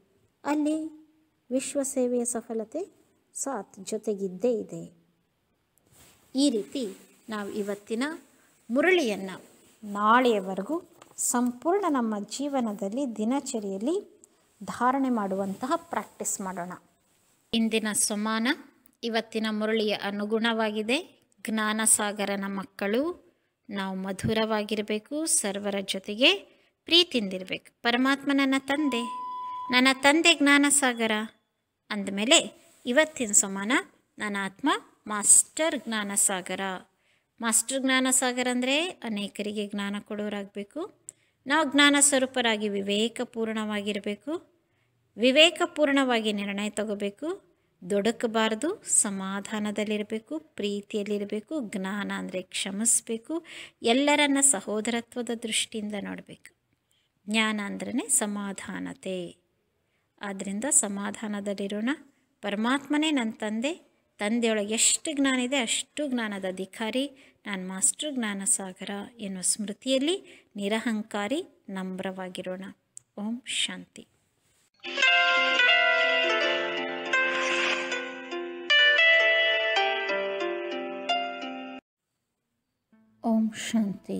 S3: ಅಲ್ಲಿ ವಿಶ್ವ ಸೇವೆಯ ಸಫಲತೆ ಸಾಥ್ ಜೊತೆಗಿದ್ದೇ ಇದೆ ಈ ರೀತಿ ನಾವು ಇವತ್ತಿನ ಮುರಳಿಯನ್ನು ನಾಳೆಯವರೆಗೂ ಸಂಪೂರ್ಣ ನಮ್ಮ ಜೀವನದಲ್ಲಿ ದಿನಚರಿಯಲ್ಲಿ ಧಾರಣೆ ಮಾಡುವಂತಹ ಪ್ರಾಕ್ಟೀಸ್ ಮಾಡೋಣ ಇಂದಿನ ಸಮಾನ ಇವತ್ತಿನ ಮುರಳಿಯ ಅನುಗುಣವಾಗಿದೆ ಜ್ಞಾನಸಾಗರನ ಮಕ್ಕಳು ನಾವು ಮಧುರವಾಗಿರಬೇಕು ಸರ್ವರ ಜೊತೆಗೆ ಪ್ರೀತಿಯಿಂದಿರಬೇಕು ಪರಮಾತ್ಮ ನನ್ನ ತಂದೆ ನನ್ನ ತಂದೆ ಜ್ಞಾನಸಾಗರ ಅಂದಮೇಲೆ ಇವತ್ತಿನ ಸಮಾನ ನನ್ನ ಆತ್ಮ ಮಾಸ್ಟರ್ ಜ್ಞಾನಸಾಗರ ಮಾಸ್ಟರ್ ಜ್ಞಾನಸಾಗರ ಅಂದರೆ ಅನೇಕರಿಗೆ ಜ್ಞಾನ ಕೊಡೋರಾಗಬೇಕು ನಾವು ಜ್ಞಾನ ಸ್ವರೂಪರಾಗಿ ವಿವೇಕಪೂರ್ಣವಾಗಿರಬೇಕು ವಿವೇಕಪೂರ್ಣವಾಗಿ ನಿರ್ಣಯ ತಗೋಬೇಕು ದೊಡಕಬಾರ್ದು ಸಮಾಧಾನದಲ್ಲಿರಬೇಕು ಪ್ರೀತಿಯಲ್ಲಿರಬೇಕು ಜ್ಞಾನ ಅಂದರೆ ಕ್ಷಮಿಸಬೇಕು ಎಲ್ಲರನ್ನ ಸಹೋದರತ್ವದ ದೃಷ್ಟಿಯಿಂದ ನೋಡಬೇಕು ಜ್ಞಾನ ಅಂದ್ರೆ ಸಮಾಧಾನತೆ ಆದ್ದರಿಂದ ಸಮಾಧಾನದಲ್ಲಿರೋಣ ಪರಮಾತ್ಮನೇ ನನ್ನ ತಂದೆ ತಂದೆಯೊಳಗೆ ಎಷ್ಟು ಜ್ಞಾನ ಇದೆ ಅಷ್ಟು ಜ್ಞಾನದ ಅಧಿಕಾರಿ ನಾನು ಮಾಸ್ಟರ್ ಜ್ಞಾನ ಸಾಗರ ಎನ್ನುವ ಸ್ಮೃತಿಯಲ್ಲಿ ನಿರಹಂಕಾರಿ ನಮ್ರವಾಗಿರೋಣ ಓಂ ಶಾಂತಿ ಓಂ ಶಾಂತಿ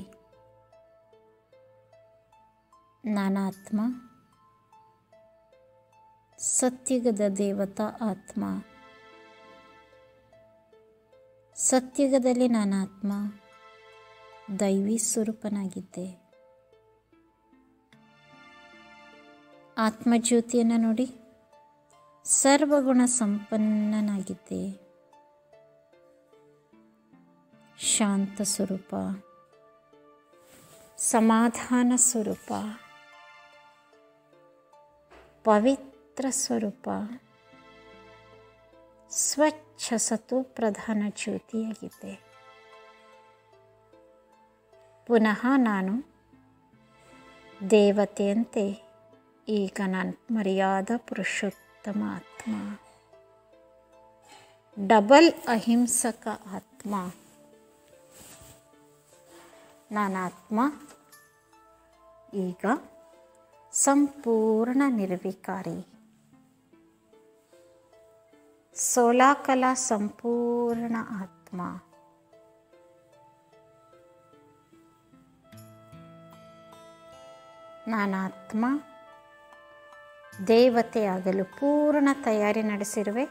S3: ನಾನಾತ್ಮ ಸತ್ಯುಗದ ದೇವತಾ ಆತ್ಮ ಸತ್ಯುಗದಲ್ಲಿ ನಾನಾತ್ಮ ದೈವಿ ಸ್ವರೂಪನಾಗಿದ್ದೆ ಆತ್ಮಜ್ಯೋತಿಯನ್ನು ನೋಡಿ ಸರ್ವಗುಣ ಸಂಪನ್ನನಾಗಿದ್ದೆ ಶಾಂತ ಸ್ವರೂಪ ಸಮಾಧಾನ ಸ್ವರೂಪ ಪವಿತ್ರ ಸ್ವರೂಪ ಸ್ವಚ್ಛ ಸತು ಪ್ರಧಾನ ಜ್ಯೋತಿಯಾಗಿದ್ದೆ ಪುನಃ ನಾನು ದೇವತೆಯಂತೆ ಈಗ ನಾನು ಮರ್ಯಾದ ಪುರುಷೋತ್ತಮ ಆತ್ಮ ಡಬಲ್ ಅಹಿಂಸಕ ಆತ್ಮ ನಾನಾತ್ಮ ಈಗ ಸಂಪೂರ್ಣ ನಿರ್ವಿಕಾರಿ ಸೋಲಾಕಲ ಸಂಪೂರ್ಣ ಆತ್ಮ ನಾನಾತ್ಮ ದೇವತೆಯಾಗಲು ಪೂರ್ಣ ತಯಾರಿ ನಡೆಸಿರುವೆ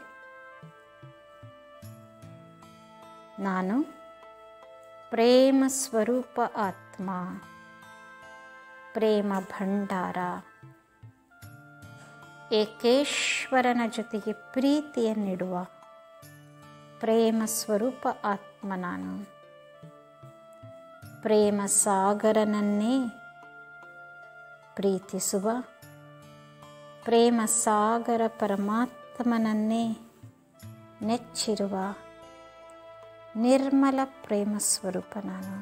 S3: ನಾನು ಪ್ರೇಮ ಸ್ವರೂಪ ಆತ್ಮ ಪ್ರೇಮ ಭಂಡಾರ ಏಕೇಶ್ವರನ ಜೊತೆಗೆ ಪ್ರೀತಿಯನ್ನಿಡುವ ಪ್ರೇಮ ಸ್ವರೂಪ ಆತ್ಮ ನಾನು ಪ್ರೇಮ ಸಾಗರನನ್ನೇ ಪ್ರೀತಿಸುವ ಪ್ರೇಮ ಸಾಗರ ಪರಮಾತ್ಮನನ್ನೇ ನೆಚ್ಚಿರುವ ನಿರ್ಮಲ ಪ್ರೇಮ ಸ್ವರೂಪ ನಾನು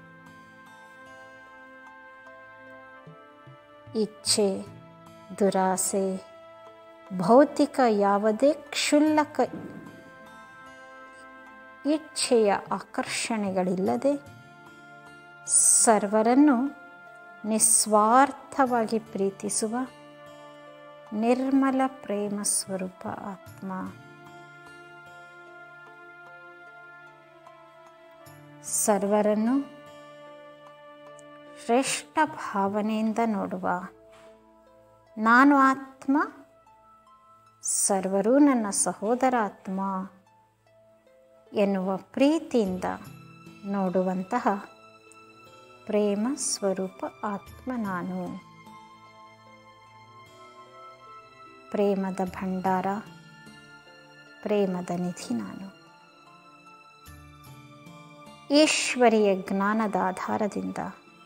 S3: ಇಚ್ಛೆ ದುರಾಸೆ ಭೌತಿಕ ಯಾವುದೇ ಕ್ಷುಲ್ಲಕ ಇಚ್ಛೆಯ ಆಕರ್ಷಣೆಗಳಿಲ್ಲದೆ ಸರ್ವರನ್ನು ನಿಸ್ವಾರ್ಥವಾಗಿ ಪ್ರೀತಿಸುವ ನಿರ್ಮಲ ಪ್ರೇಮ ಸ್ವರೂಪ ಆತ್ಮ ಸರ್ವರನ್ನು ಶ್ರೇಷ್ಠ ಭಾವನೆಯಿಂದ ನೋಡುವ ನಾನು ಆತ್ಮ ಸರ್ವರೂ ನನ್ನ ಸಹೋದರ ಆತ್ಮ ಎನ್ನುವ ಪ್ರೀತಿಯಿಂದ ನೋಡುವಂತಹ ಪ್ರೇಮ ಸ್ವರೂಪ ಆತ್ಮ ನಾನು ಪ್ರೇಮದ ಭಂಡಾರ ಪ್ರೇಮದ ನಿಧಿ ನಾನು ಈಶ್ವರಿಯ ಜ್ಞಾನದ ಆಧಾರದಿಂದ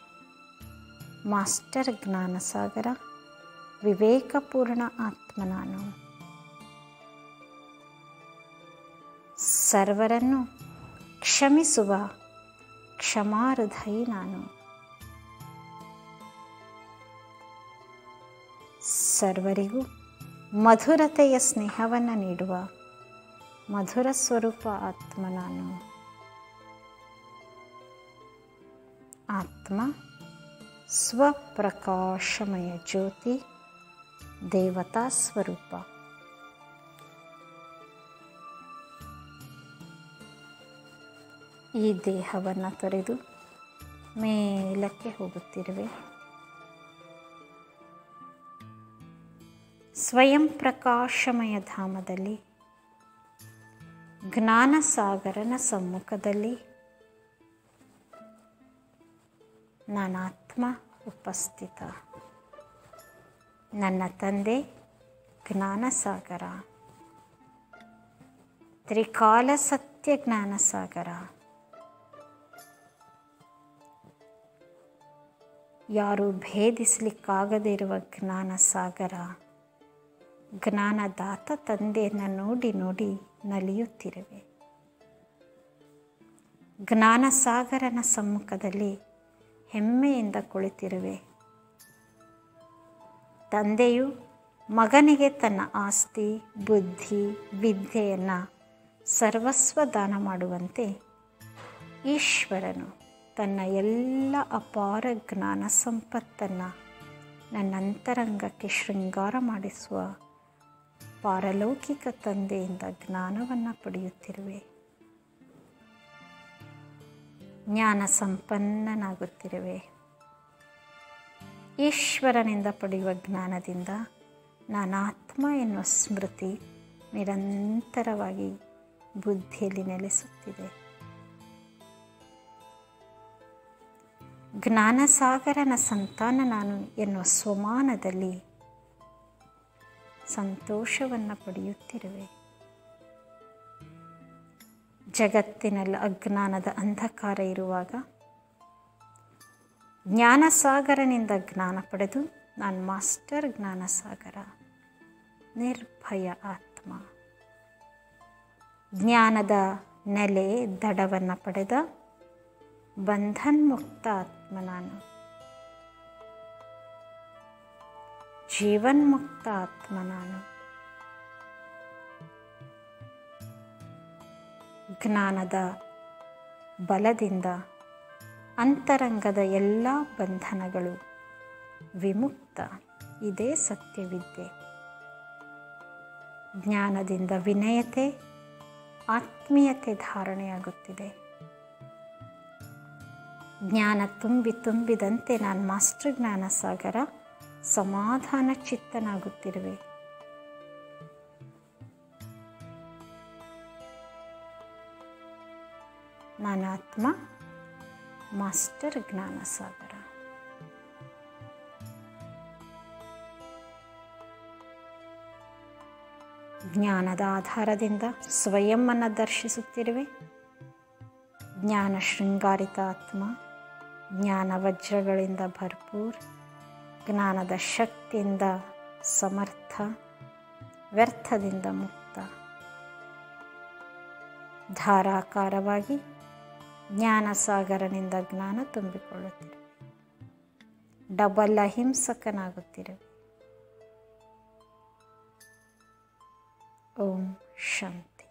S3: ಮಾಸ್ಟರ್ ಜ್ಞಾನಸಾಗರ ವಿವೇಕಪೂರ್ಣ ಆತ್ಮ ನಾನು ಸರ್ವರನ್ನು ಕ್ಷಮಿಸುವ ಕ್ಷಮಾಹೃದಯಿ ನಾನು ಸರ್ವರಿಗೂ ಮಧುರತೆಯ ಸ್ನೇಹವನ್ನು ನೀಡುವ ಮಧುರ ಸ್ವರೂಪ ಆತ್ಮ ನಾನು ಆತ್ಮ ಸ್ವಪ್ರಕಾಶಮಯ ಜ್ಯೋತಿ ದೇವತಾ ಸ್ವರೂಪ ಈ ದೇಹವನ್ನು ತೊರೆದು ಮೇಲಕ್ಕೆ ಹೋಗುತ್ತಿರುವೆ ಸ್ವಯಂ ಪ್ರಕಾಶಮಯ ಧಾಮದಲ್ಲಿ ಜ್ಞಾನಸಾಗರನ ಸಮ್ಮುಖದಲ್ಲಿ ನಾನಾತ್ಮ ಉಪಸ್ಥಿತ ನನ್ನ ತಂದೆ ಜ್ಞಾನಸಾಗರ ತ್ರಿಕಾಲ ಸತ್ಯ ಜ್ಞಾನಸಾಗರ ಯಾರು ಭೇದಿಸಲಿಕ್ಕಾಗದೇ ಇರುವ ಜ್ಞಾನಸಾಗರ ಜ್ಞಾನದಾತ ತಂದೆಯನ್ನು ನೋಡಿ ನೋಡಿ ನಲಿಯುತ್ತಿರುವೆ ಜ್ಞಾನಸಾಗರನ ಸಮ್ಮುಖದಲ್ಲಿ ಹೆಮ್ಮೆಯಿಂದ ಕುಳಿತಿರುವೆ ತಂದೆಯು ಮಗನಿಗೆ ತನ್ನ ಆಸ್ತಿ ಬುದ್ಧಿ ವಿದ್ಯೆಯನ್ನು ಸರ್ವಸ್ವ ದಾನ ಮಾಡುವಂತೆ ಈಶ್ವರನು ತನ್ನ ಎಲ್ಲ ಅಪಾರ ಜ್ಞಾನ ಸಂಪತ್ತನ್ನು ನನ್ನ ಅಂತರಂಗಕ್ಕೆ ಶೃಂಗಾರ ಮಾಡಿಸುವ ಪಾರಲೌಕಿಕ ತಂದೆಯಿಂದ ಜ್ಞಾನವನ್ನು ಪಡೆಯುತ್ತಿರುವೆ ಜ್ಞಾನ ಸಂಪನ್ನನಾಗುತ್ತಿರುವೆ ಈಶ್ವರನಿಂದ ಪಡೆಯುವ ಜ್ಞಾನದಿಂದ ನಾನಾತ್ಮ ಎನ್ನುವ ಸ್ಮೃತಿ ನಿರಂತರವಾಗಿ ಬುದ್ಧಿಯಲ್ಲಿ ನೆಲೆಸುತ್ತಿದೆ ಜ್ಞಾನಸಾಗರನ ಸಂತಾನ ನಾನು ಎನ್ನುವ ಸ್ವಮಾನದಲ್ಲಿ ಸಂತೋಷವನ್ನು ಪಡೆಯುತ್ತಿರುವೆ ಜಗತ್ತಿನಲ್ಲಿ ಅಜ್ಞಾನದ ಅಂಧಕಾರ ಇರುವಾಗ ಜ್ಞಾನಸಾಗರನಿಂದ ಜ್ಞಾನ ಪಡೆದು ನಾನು ಮಾಸ್ಟರ್ ಜ್ಞಾನಸಾಗರ ನಿರ್ಭಯ ಆತ್ಮ ಜ್ಞಾನದ ನೆಲೆ ದಡವನ್ನು ಪಡೆದ ಬಂಧನ್ಮುಕ್ತ ಆತ್ಮ ನಾನು ಜೀವನ್ಮುಕ್ತ ಆತ್ಮ ನಾನು ಜ್ಞಾನದ ಬಲದಿಂದ ಅಂತರಂಗದ ಎಲ್ಲ ಬಂಧನಗಳು ವಿಮುಕ್ತ ಇದೇ ಸತ್ಯವಿದ್ಯೆ ಜ್ಞಾನದಿಂದ ವಿನಯತೆ ಆತ್ಮೀಯತೆ ಧಾರಣೆಯಾಗುತ್ತಿದೆ ಜ್ಞಾನ ತುಂಬಿ ತುಂಬಿದಂತೆ ನಾನು ಮಾಸ್ಟರ್ ಜ್ಞಾನ ಸಾಗರ ಸಮಾಧಾನ ಚಿತ್ತನಾಗುತ್ತಿರುವೆ ನಾನಾತ್ಮ ಮಾಸ್ಟರ್ ಜ್ಞಾನ ಸಾಗರ ಜ್ಞಾನದ ಆಧಾರದಿಂದ ಸ್ವಯಂವನ್ನು ದರ್ಶಿಸುತ್ತಿರುವೆ ಜ್ಞಾನ ಶೃಂಗಾರಿತ ಆತ್ಮ ಜ್ಞಾನ ವಜ್ರಗಳಿಂದ ಭರ್ಪೂರ್ ಜ್ಞಾನದ ಶಕ್ತಿಯಿಂದ ಸಮರ್ಥ ವ್ಯರ್ಥದಿಂದ ಮುಕ್ತ ಧಾರಾಕಾರವಾಗಿ ಜ್ಞಾನಸಾಗರನಿಂದ ಜ್ಞಾನ ತುಂಬಿಕೊಳ್ಳುತ್ತಿರುವೆ ಡಬಲ್ ಅಹಿಂಸಕನಾಗುತ್ತಿರುವೆ ಓಂ ಶಾಂತಿ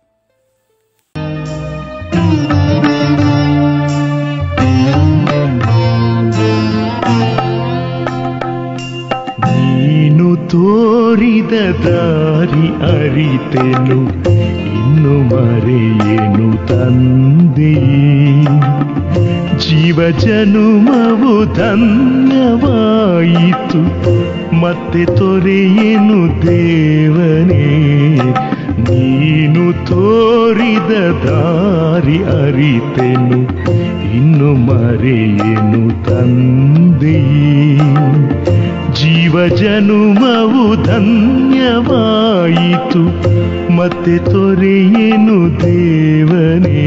S1: ನೀನು ತೋರಿದ ದಾರಿ ಅರಿತೆನು ಇನ್ನು ಮರೆಯೇನು ತಂದೆಯೇ ಜೀವ ಜನುಮವು ಧನ್ಯವಾಯಿತು ಮತ್ತೆ ತೊರೆಯೇನು ದೇವನೇ ನೀನು ತೋರಿದ ದಾರಿ ಅರಿತೆನು ಇನ್ನು ಮರೆಯೇನು ತಂದೆಯೇ ಜೀವ ಜನುಮವು ಧನ್ಯವಾಯಿತು ಮತ್ತೆ ತೊರೆಯೇನು ದೇವನೇ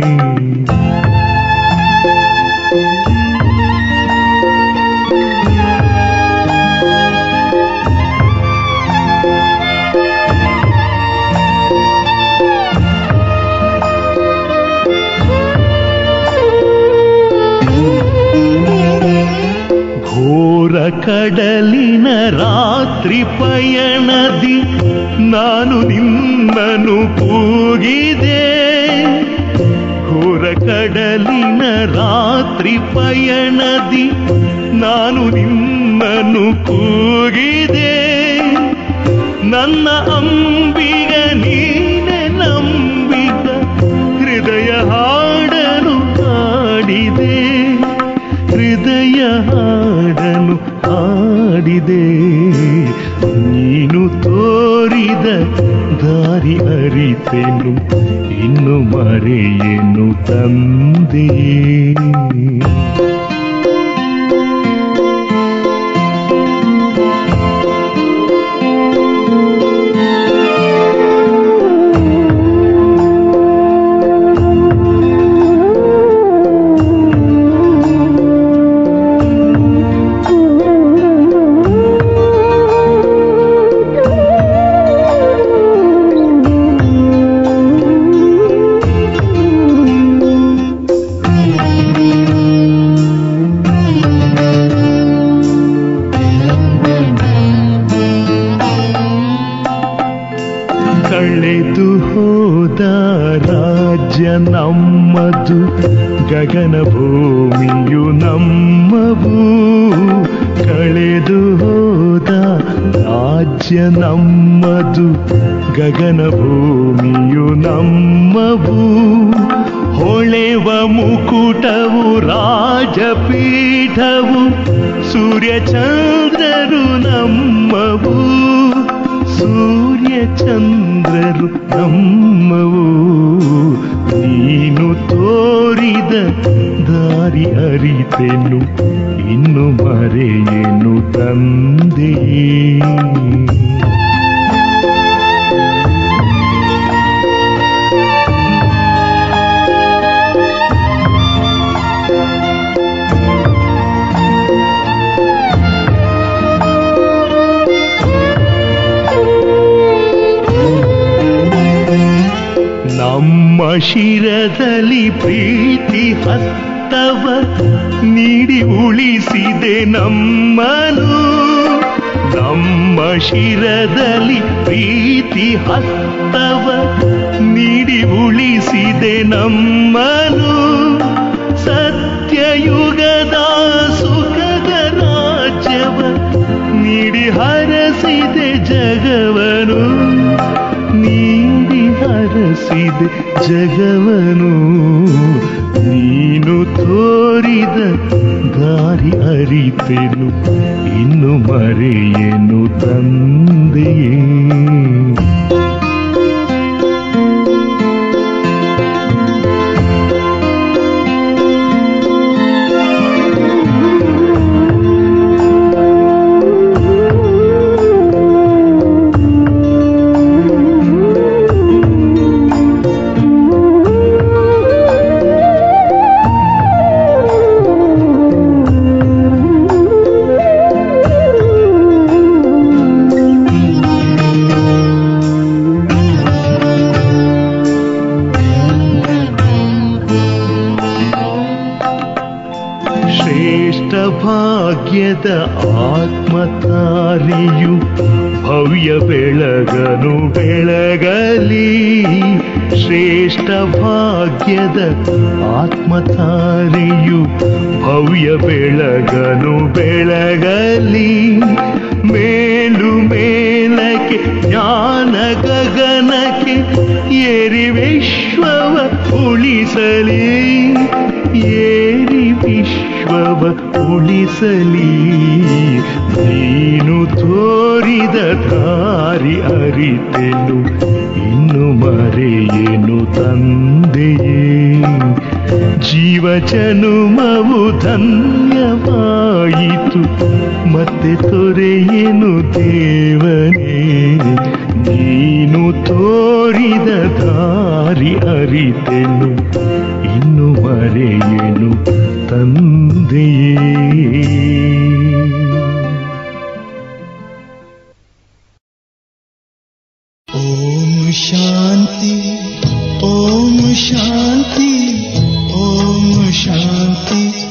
S1: ಘೋರ ಕಡಲಿನ ರಾತ್ರಿ ಪಯಣದಿ ನಾನು ನಿನ್ನನು ಕೂಗಿದೆ ಘೋರ ಕಡಲಿನ ರಾತ್ರಿ ಪಯಣದಿ ನಾನು ನಿನ್ನನು ಕೂಗಿದೆ ನನ್ನ ಅಂಬಿಗ ನೀನೆ ನಂಬಿಗ ಹೃದಯ ಹಾಡನು ಹಾಡಿದೆ ಹೃದಯ ಹಾಡನು ಹಾಡಿದೆ ನೀನು ತೋರಿದ ದಾರಿ ಅರಿತೆನು ಇನ್ನು ಮರೆಯೇನು ತಂದೆಯೇ ಕಳೆದು ಹೋದ ರಾಜ್ಯ ನಮ್ಮದು ಗಗನ ಭೂಮಿಯು ನಮ್ಮವು ಕಳೆದು ಹೋದ ರಾಜ್ಯ ನಮ್ಮದು ಗಗನ ಭೂಮಿಯು ನಮ್ಮವು ಹೊಳೆವ ಮುಕುಟವು ರಾಜಪೀಠವು ಸೂರ್ಯ ಚಂದ್ರರು ನಮ್ಮವು ಸೂರ್ಯ ಚಂದ್ರರು ನಮ್ಮವು ನೀನು ತೋರಿದ ದಾರಿ ಅರಿತೆನು ಇನ್ನು ಮರೆಯೇನು ತಂದೆಯೇ ನಮ್ಮ ಶಿರದಲ್ಲಿ ಪ್ರೀತಿ ಹಸ್ತವ ನೀಡಿ ಉಳಿಸಿದೆ ನಮ್ಮನು ನಮ್ಮ ಶಿರದಲ್ಲಿ ಪ್ರೀತಿ ಹಸ್ತವ ನೀಡಿ ಉಳಿಸಿದೆ ನಮ್ಮನು ಸತ್ಯಯುಗದ ಸುಖದ ರಾಜ್ಯವ ನೀಡಿ ಹರಸಿದೆ ಜಗವನು ನೀಡಿ ಹರಸಿದೆ ಜಗವನು ನೀನು ತೋರಿದ ದಾರಿ ಅರಿತೆನು ಇನ್ನು ಮರೆಯೇನು ತಂದೆಯೇ ಶ್ರೇಷ್ಠ ಭಾಗ್ಯದ ಆತ್ಮತಾರಿಯು ಭವ್ಯ ಬೆಳಗನು ಬೆಳಗಲಿ ಶ್ರೇಷ್ಠ ಭಾಗ್ಯದ ಆತ್ಮತಾರಿಯು ಭವ್ಯ ಬೆಳಗನು ಬೆಳಗಲಿ ಮೇಲು ಮೇಲಕ್ಕೆ ಜ್ಞಾನ ಗಗನಕ್ಕೆ ಏರಿ ವಿಶ್ವವ ಉಳಿಸಲಿ ಏರಿ ವಿಶ್ವವ ಉಳಿಸಲಿ ನೀನು ತೋರಿದ ದಾರಿ ಅರಿತೆನು ಇನ್ನು ಮರೆಯೇನು ತಂದೆಯೇ ಜೀವ ಜನುಮವು ಧನ್ಯವಾಯಿತು ಮತ್ತೆ ತೊರೆಯೇನು ದೇವನೇ ನೀನು ತೋರಿದ ದಾರಿ ಅರಿತೆನು ಇನ್ನು ಮರೆಯೇನು ತಂದೆಯೇ
S4: ಓಂ ಶಾಂತಿ ಓಂ ಶಾಂತಿ ಓಂ ಶಾಂತಿ